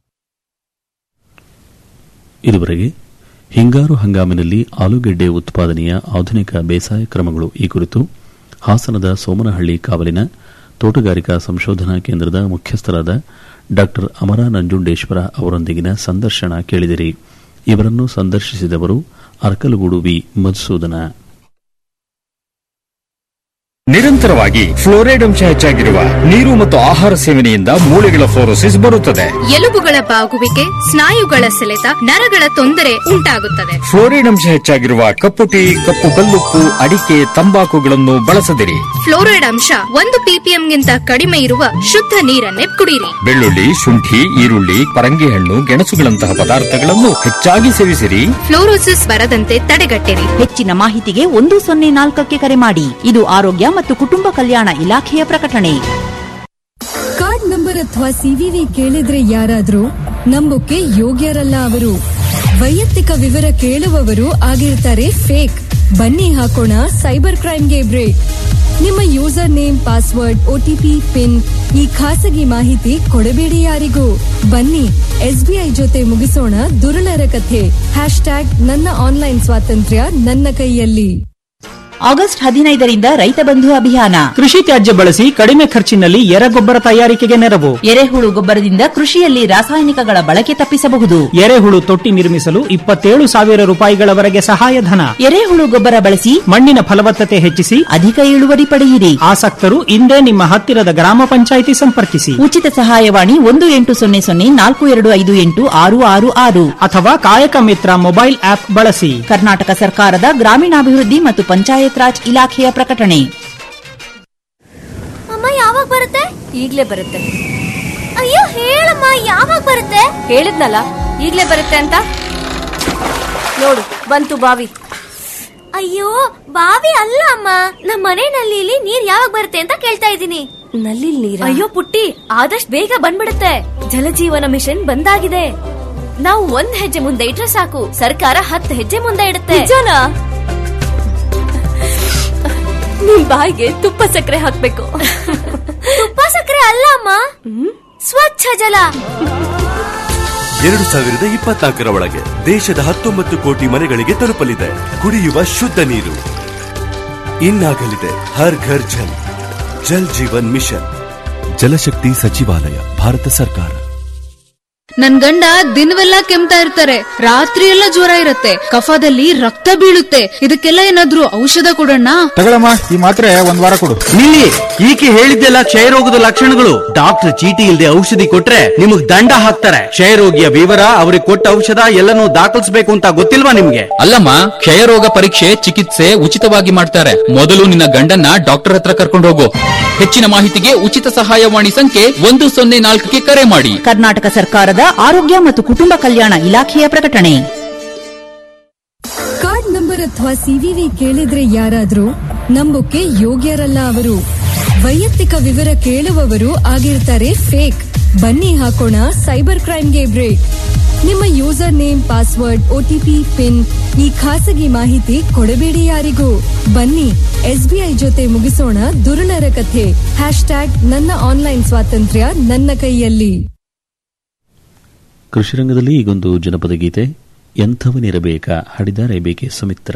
ಇದುವರೆಗೆ ಹಿಂಗಾರು ಹಂಗಾಮಿನಲ್ಲಿ ಆಲೂಗೆಡ್ಡೆ ಉತ್ಪಾದನೆಯ ಆಧುನಿಕ ಬೇಸಾಯ ಕ್ರಮಗಳು ಈ ಕುರಿತು ಹಾಸನದ ಸೋಮನಹಳ್ಳಿ ಕಾವಲಿನ ತೋಟಗಾರಿಕಾ ಸಂಶೋಧನಾ ಕೇಂದ್ರದ ಮುಖ್ಯಸ್ಥರಾದ ಡಾ ಅಮರ ನಂಜುಂಡೇಶ್ವರ ಅವರೊಂದಿಗಿನ ಸಂದರ್ಶನ ಕೇಳಿದಿರಿ ಇವರನ್ನು ಸಂದರ್ಶಿಸಿದವರು ಅರ್ಕಲಗೂಡು ವಿ ಮಧುಸೂದನ ನಿರಂತರವಾಗಿ ಫ್ಲೋರೈಡ್ ಅಂಶ ಹೆಚ್ಚಾಗಿರುವ ನೀರು ಮತ್ತು ಆಹಾರ ಸೇವನೆಯಿಂದ ಮೂಳೆಗಳ ಫ್ಲೋರೋಸಿಸ್ ಬರುತ್ತದೆ ಎಲುಬುಗಳ ಬಾಗುವಿಕೆ ಸ್ನಾಯುಗಳ ಸೆಳೆತ ನರಗಳ ತೊಂದರೆ ಉಂಟಾಗುತ್ತದೆ ಫ್ಲೋರೈಡ್ ಅಂಶ ಹೆಚ್ಚಾಗಿರುವ ಕಪ್ಪು ಟೀ ಕಪ್ಪು ಕಲ್ಲುಪ್ಪು ಅಡಿಕೆ ತಂಬಾಕುಗಳನ್ನು ಬಳಸದಿರಿ ಫ್ಲೋರೈಡ್ ಅಂಶ ಒಂದು ಪಿಪಿಎಂಗಿಂತ ಕಡಿಮೆ ಇರುವ ಶುದ್ಧ ನೀರನ್ನೇ ಕುಡಿಯಿರಿ ಬೆಳ್ಳುಳ್ಳಿ ಶುಂಠಿ ಈರುಳ್ಳಿ ಪರಂಗಿ ಹಣ್ಣು ಗೆಣಸುಗಳಂತಹ ಪದಾರ್ಥಗಳನ್ನು ಹೆಚ್ಚಾಗಿ ಸೇವಿಸಿರಿ ಫ್ಲೋರೋಸಿಸ್ ಬರದಂತೆ ತಡೆಗಟ್ಟಿರಿ ಹೆಚ್ಚಿನ ಮಾಹಿತಿಗೆ ಒಂದು ಸೊನ್ನೆ ನಾಲ್ಕಕ್ಕೆ ಕರೆ ಮಾಡಿ ಇದು ಆರೋಗ್ಯ ಮತ್ತು ಕುಟುಂಬ ಕಲ್ಯಾಣ ಇಲಾಖೆಯ ಪ್ರಕಟಣೆ ಕಾರ್ಡ್ ನಂಬರ್ ಅಥವಾ ಸಿವಿವಿ ಕೇಳಿದ್ರೆ ಯಾರಾದ್ರೂ ನಂಬೋಕೆ ಯೋಗ್ಯರಲ್ಲ ಅವರು ವೈಯಕ್ತಿಕ ವಿವರ ಕೇಳುವವರು ಆಗಿರ್ತಾರೆ ಫೇಕ್ ಬನ್ನಿ ಹಾಕೋಣ ಸೈಬರ್ ಕ್ರೈಮ್ಗೆ ಬ್ರೇಕ್ ನಿಮ್ಮ user name password OTP PIN ಈ ಖಾಸಗಿ ಮಾಹಿತಿ ಕೊಡಬೇಡಿ ಯಾರಿಗೂ ಬನ್ನಿ ಎಸ್ಬಿಐ ಜೊತೆ ಮುಗಿಸೋಣ ದುರುಳರ ಕಥೆ ಹ್ಯಾಶ್ ಟ್ಯಾಗ್ ನನ್ನ ಆನ್ಲೈನ್ ಸ್ವಾತಂತ್ರ್ಯ ನನ್ನ ಕೈಯಲ್ಲಿ ಆಗಸ್ಟ್ ಹದಿನೈದರಿಂದ ರೈತ ಬಂಧು ಅಭಿಯಾನ ಕೃಷಿ ತ್ಯಾಜ್ಯ ಬಳಸಿ ಕಡಿಮೆ ಖರ್ಚಿನಲ್ಲಿ ಎರೆಗೊಬ್ಬರ ತಯಾರಿಕೆಗೆ ನೆರವು ಎರೆಹುಳು ಗೊಬ್ಬರದಿಂದ ಕೃಷಿಯಲ್ಲಿ ರಾಸಾಯನಿಕಗಳ ಬಳಕೆ ತಪ್ಪಿಸಬಹುದು ಎರೆಹುಳು ತೊಟ್ಟಿ ನಿರ್ಮಿಸಲು ಇಪ್ಪತ್ತೇಳು ಸಾವಿರ ರೂಪಾಯಿಗಳವರೆಗೆ ಸಹಾಯಧನ ಎರೆಹುಳು ಗೊಬ್ಬರ ಬಳಸಿ ಮಣ್ಣಿನ ಫಲವತ್ತತೆ ಹೆಚ್ಚಿಸಿ ಅಧಿಕ ಇಳುವರಿ ಪಡೆಯಿರಿ ಆಸಕ್ತರು ಇಂದೇ ನಿಮ್ಮ ಹತ್ತಿರದ ಗ್ರಾಮ ಪಂಚಾಯಿತಿ ಸಂಪರ್ಕಿಸಿ ಉಚಿತ ಸಹಾಯವಾಣಿ ಒಂದು ಎಂಟು ಸೊನ್ನೆ ಸೊನ್ನೆ ನಾಲ್ಕು ಎರಡು ಐದು ಎಂಟು ಆರು ಆರು ಆರು ಅಥವಾ ಕಾಯಕ ಮಿತ್ರ ಮೊಬೈಲ್ ಆಪ್ ಬಳಸಿ ಕರ್ನಾಟಕ ಸರ್ಕಾರದ ಗ್ರಾಮೀಣಾಭಿವೃದ್ಧಿ ಮತ್ತು ಪಂಚಾಯತ್ ರಾಜ್ ಇಲಾಖೆಯ ಪ್ರಕಟಣೆ ಅಮ್ಮ ಯಾವಾಗ ಬರುತ್ತೆ ಈಗ್ಲೇ ಬರುತ್ತೆ ಅಯ್ಯೋ ಹೇಳಮ್ಮ ಯಾವಾಗ ಬರುತ್ತೆ ಹೇಳಿದ್ನಲ್ಲ ಈಗ್ಲೇ ಬರುತ್ತೆ ಅಂತ ನೋಡು ಬಂತು ಬಾವಿ ಅಯ್ಯೋ ಬಾವಿ ಅಲ್ಲ ಅಮ್ಮ ನಮ್ಮ ಮನೆ ನಲ್ಲಿಲಿ ನೀರ್ ಯಾವಾಗ ಬರುತ್ತೆ ಅಂತ ಕೇಳ್ತಾ ಇದ್ದೀನಿ ನಲ್ಲಿ ನೀರ್ ಅಯ್ಯೋ ಪುಟ್ಟಿ ಆದಷ್ಟು ಬೇಗ ಬಂದ್ಬಿಡುತ್ತೆ ಜಲಜೀವನ ಮಿಷನ್ ಬಂದಾಗಿದೆ ನಾವು ಒಂದ್ ಹೆಜ್ಜೆ ಮುಂದೆ ಇಟ್ರೆ ಸಾಕು ಸರ್ಕಾರ ಹತ್ತು ಹೆಜ್ಜೆ ಮುಂದೆ ಇಡುತ್ತೆ ನಿಮ್ ಬಾಯಿಗೆ ತುಪ್ಪ ಸಕ್ಕರೆ ಹಾಕ್ಬೇಕು ತುಪ್ಪ ಸಕ್ಕರೆ ಅಲ್ಲ ಅಮ್ಮ ಸ್ವಚ್ಛ ಜಲ ಎರಡು ಸಾವಿರದ ಇಪ್ಪತ್ನಾಲ್ಕರ ಒಳಗೆ ದೇಶದ ಹತ್ತೊಂಬತ್ತು ಕೋಟಿ ಮನೆಗಳಿಗೆ ತಲುಪಲಿದೆ ಕುಡಿಯುವ ಶುದ್ಧ ನೀರು ಇನ್ನಾಗಲಿದೆ ಹರ್ ಘರ್ ಜಲ್ ಜಲ್ ಜೀವನ್ ಮಿಷನ್ ಜಲಶಕ್ತಿ ಸಚಿವಾಲಯ ಭಾರತ ಸರ್ಕಾರ ನನ್ ಗಂಡ ದಿನವೆಲ್ಲ ಕೆಮ್ತಾ ಇರ್ತಾರೆ ರಾತ್ರಿ ಎಲ್ಲ ಜ್ವರ ಇರತ್ತೆ ಕಫದಲ್ಲಿ ರಕ್ತ ಬೀಳುತ್ತೆ ಇದಕ್ಕೆಲ್ಲ ಏನಾದ್ರೂ ಔಷಧ ಕೊಡೋಣ ತಗೊಳಮ್ಮ ಈ ಮಾತ್ರೆ ಒಂದ್ ವಾರ ಕೊಡು ನಿಲ್ಲಿ ಈಕೆ ಹೇಳಿದ್ದೆಲ್ಲ ಕ್ಷಯರೋಗದ ಲಕ್ಷಣಗಳು ಡಾಕ್ಟರ್ ಚೀಟಿ ಇಲ್ಲದೆ ಔಷಧಿ ಕೊಟ್ರೆ ನಿಮಗ್ ದಂಡ ಹಾಕ್ತಾರೆ ಕ್ಷಯರೋಗಿಯ ವಿವರ ಅವ್ರಿಗೆ ಕೊಟ್ಟ ಔಷಧ ಎಲ್ಲನೂ ದಾಖಲಿಸಬೇಕು ಅಂತ ಗೊತ್ತಿಲ್ವಾ ನಿಮ್ಗೆ ಅಲ್ಲಮ್ಮ ಕ್ಷಯರೋಗ ಪರೀಕ್ಷೆ ಚಿಕಿತ್ಸೆ ಉಚಿತವಾಗಿ ಮಾಡ್ತಾರೆ ಮೊದಲು ನಿನ್ನ ಗಂಡನ್ನ ಡಾಕ್ಟರ್ ಹತ್ರ ಕರ್ಕೊಂಡು ಹೋಗು ಹೆಚ್ಚಿನ ಮಾಹಿತಿಗೆ ಉಚಿತ ಸಹಾಯವಾಣಿ ಸಂಖ್ಯೆ ಒಂದು ಸೊನ್ನೆ ನಾಲ್ಕಕ್ಕೆ ಕರೆ ಮಾಡಿ ಕರ್ನಾಟಕ ಸರ್ಕಾರದ ಆರೋಗ್ಯ ಮತ್ತು ಕುಟುಂಬ ಕಲ್ಯಾಣ ಇಲಾಖೆಯ ಪ್ರಕಟಣೆ ಕಾರ್ಡ್ ನಂಬರ್ ಅಥವಾ ಸಿವಿವಿ ಕೇಳಿದ್ರೆ ಯಾರಾದ್ರೂ ನಂಬೋಕೆ ಯೋಗ್ಯರಲ್ಲ ಅವರು ವೈಯಕ್ತಿಕ ವಿವರ ಕೇಳುವವರು ಆಗಿರ್ತಾರೆ ಫೇಕ್ ಬನ್ನಿ ಹಾಕೋಣ ಸೈಬರ್ ಕ್ರೈಮ್ಗೆ ಬ್ರೇಕ್ ನಿಮ್ಮ user name password OTP PIN ಈ ಖಾಸಗಿ ಮಾಹಿತಿ ಕೊಡಬೇಡಿ ಯಾರಿಗೂ ಬನ್ನಿ ಎಸ್ಬಿಐ ಜೊತೆ ಮುಗಿಸೋಣ ದುರುಳರ ಕಥೆ ಹ್ಯಾಶ್ ಟ್ಯಾಗ್ ನನ್ನ ಆನ್ಲೈನ್ ಸ್ವಾತಂತ್ರ್ಯ ನನ್ನ ಕೈಯಲ್ಲಿ ಕೃಷಿರಂಗದಲ್ಲಿ ಈಗೊಂದು ಜನಪದ ಗೀತೆ ಎಂಥವನಿರಬೇಕ ಹಾಡಿದ್ದಾರೆ ಬೇಕೆ ಸುಮಿತ್ರ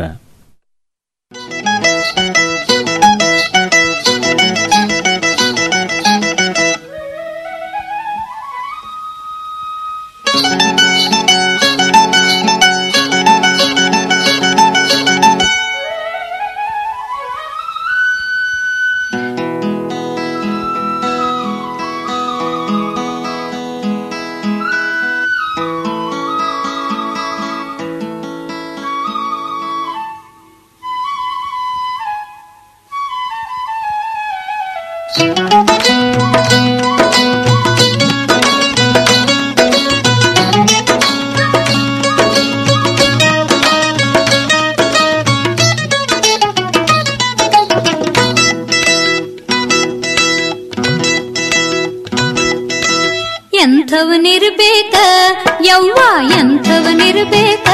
ಎಂಥವನಿರ್ಬೇಕ ಯವ್ವ ಎಂಥವನಿರ್ಬೇಕ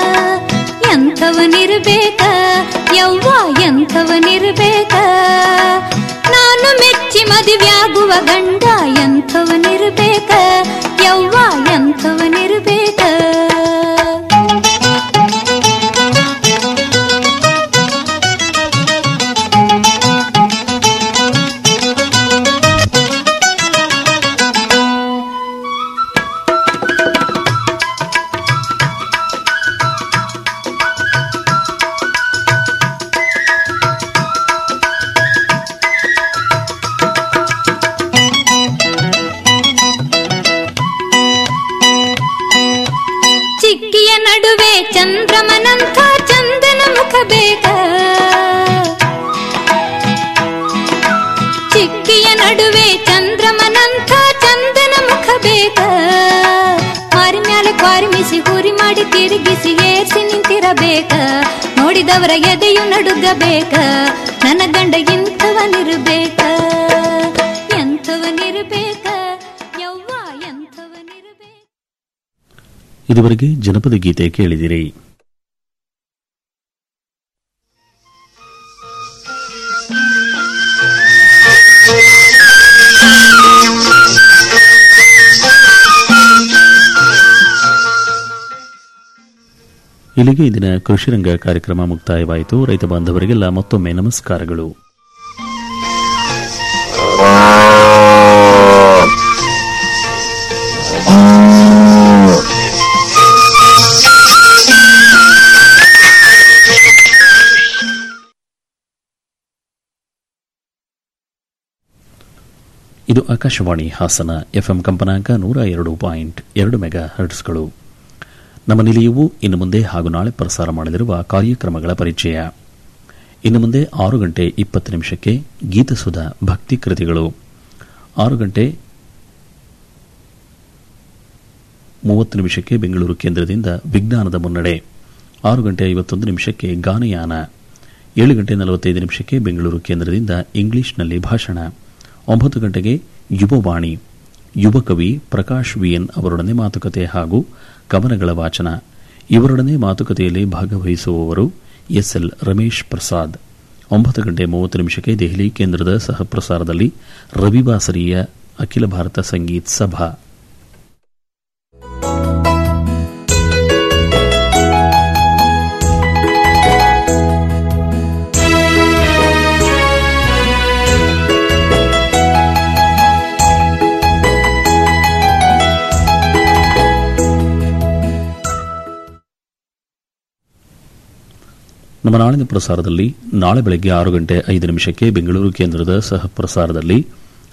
ಎಂಥವನಿರ್ಬೇಕ ಯವ್ವ ಎಂಥವನಿರ್ಬೇಕ ನಾನು ಮೆಚ್ಚಿ ಮದುವೆಯಾಗುವ ಗಂಡ ಎಂಥವನಿರ್ಬೇಕ ಯವ್ವ ಎಂಥವನಿರ್ಬೇಕ ಚಂದ್ರಮನಂಥ ಚಂದನ ಮುಖ ಬೇಕ ಚಿಕ್ಕಿಯ ನಡುವೆ ಚಂದ್ರಮನಂಥ ಚಂದನ ಮುಖ ಬೇಕ ಮಾರಿ ಮ್ಯಾಲೆ ಕ್ವಾರಿಮಿಸಿ ಹುರಿ ಮಾಡಿ ತಿರುಗಿಸಿ ಏರ್ಸಿ ನಿಂತಿರಬೇಕ ನೋಡಿದವರ ಎದೆಯು ನಡುಗಬೇಕ ನನ್ನ ಗಂಡ ಇಂಥವನಿರಬೇಕ ಎಂಥವನಿರಬೇಕ ಯವ್ವ ಎಂಥವನಿರಬೇಕ ಇದುವರೆಗೆ ಜನಪದ ಗೀತೆ ಕೇಳಿದಿರಿ ಇಲ್ಲಿಗೆ ಇಂದಿನ ಕೃಷಿರಂಗ ಕಾರ್ಯಕ್ರಮ ಮುಕ್ತಾಯವಾಯಿತು ರೈತ ಬಾಂಧವರಿಗೆಲ್ಲ ಮತ್ತೊಮ್ಮೆ ನಮಸ್ಕಾರಗಳು ಇದು ಆಕಾಶವಾಣಿ ಹಾಸನ ಎಫ್ಎಂ ಕಂಪನಾಂಕ ನೂರ ಎರಡು ಪಾಯಿಂಟ್ ಎರಡು ಮೆಗಾ ಹರ್ಟ್ಸ್ಗಳು ನಮ್ಮ ನಿಲಯವು ಇನ್ನು ಮುಂದೆ ಹಾಗೂ ನಾಳೆ ಪ್ರಸಾರ ಮಾಡಲಿರುವ ಕಾರ್ಯಕ್ರಮಗಳ ಪರಿಚಯ ಇನ್ನು ಮುಂದೆ ಆರು ಗಂಟೆ ಇಪ್ಪತ್ತು ನಿಮಿಷಕ್ಕೆ ಗೀತಸುಧ ಭಕ್ತಿ ಕೃತಿಗಳು ಆರು ಗಂಟೆ ಮೂವತ್ತು ನಿಮಿಷಕ್ಕೆ ಬೆಂಗಳೂರು ಕೇಂದ್ರದಿಂದ ವಿಜ್ಞಾನದ ಮುನ್ನಡೆ ಆರು ಗಂಟೆ ಐವತ್ತೊಂದು ನಿಮಿಷಕ್ಕೆ ಗಾನಯಾನ ಏಳು ಗಂಟೆ ನಲವತ್ತೈದು ನಿಮಿಷಕ್ಕೆ ಬೆಂಗಳೂರು ಕೇಂದ್ರದಿಂದ ಇಂಗ್ಲಿಷ್ನಲ್ಲಿ ಭಾಷಣ ಒಂಬತ್ತು ಗಂಟೆಗೆ ಯುವವಾಣಿ ಯುವ ಕವಿ ಪ್ರಕಾಶ್ ವಿಎನ್ ಅವರೊಡನೆ ಮಾತುಕತೆ ಹಾಗೂ ಕವನಗಳ ವಾಚನ ಇವರೊಡನೆ ಮಾತುಕತೆಯಲ್ಲಿ ಭಾಗವಹಿಸುವವರು ಎಸ್ಎಲ್ ರಮೇಶ್ ಪ್ರಸಾದ್ ಒಂಬತ್ತು ಗಂಟೆ ಮೂವತ್ತು ನಿಮಿಷಕ್ಕೆ ದೆಹಲಿ ಕೇಂದ್ರದ ಸಹ ಪ್ರಸಾರದಲ್ಲಿ ರವಿವಾಸರಿಯ ಅಖಿಲ ಭಾರತ ಸಂಗೀತ್ ಸಭಾ ನಮ್ಮ ನಾಳಿನ ಪ್ರಸಾರದಲ್ಲಿ ನಾಳೆ ಬೆಳಗ್ಗೆ ಆರು ಗಂಟೆ ಐದು ನಿಮಿಷಕ್ಕೆ ಬೆಂಗಳೂರು ಕೇಂದ್ರದ ಸಹ ಪ್ರಸಾರದಲ್ಲಿ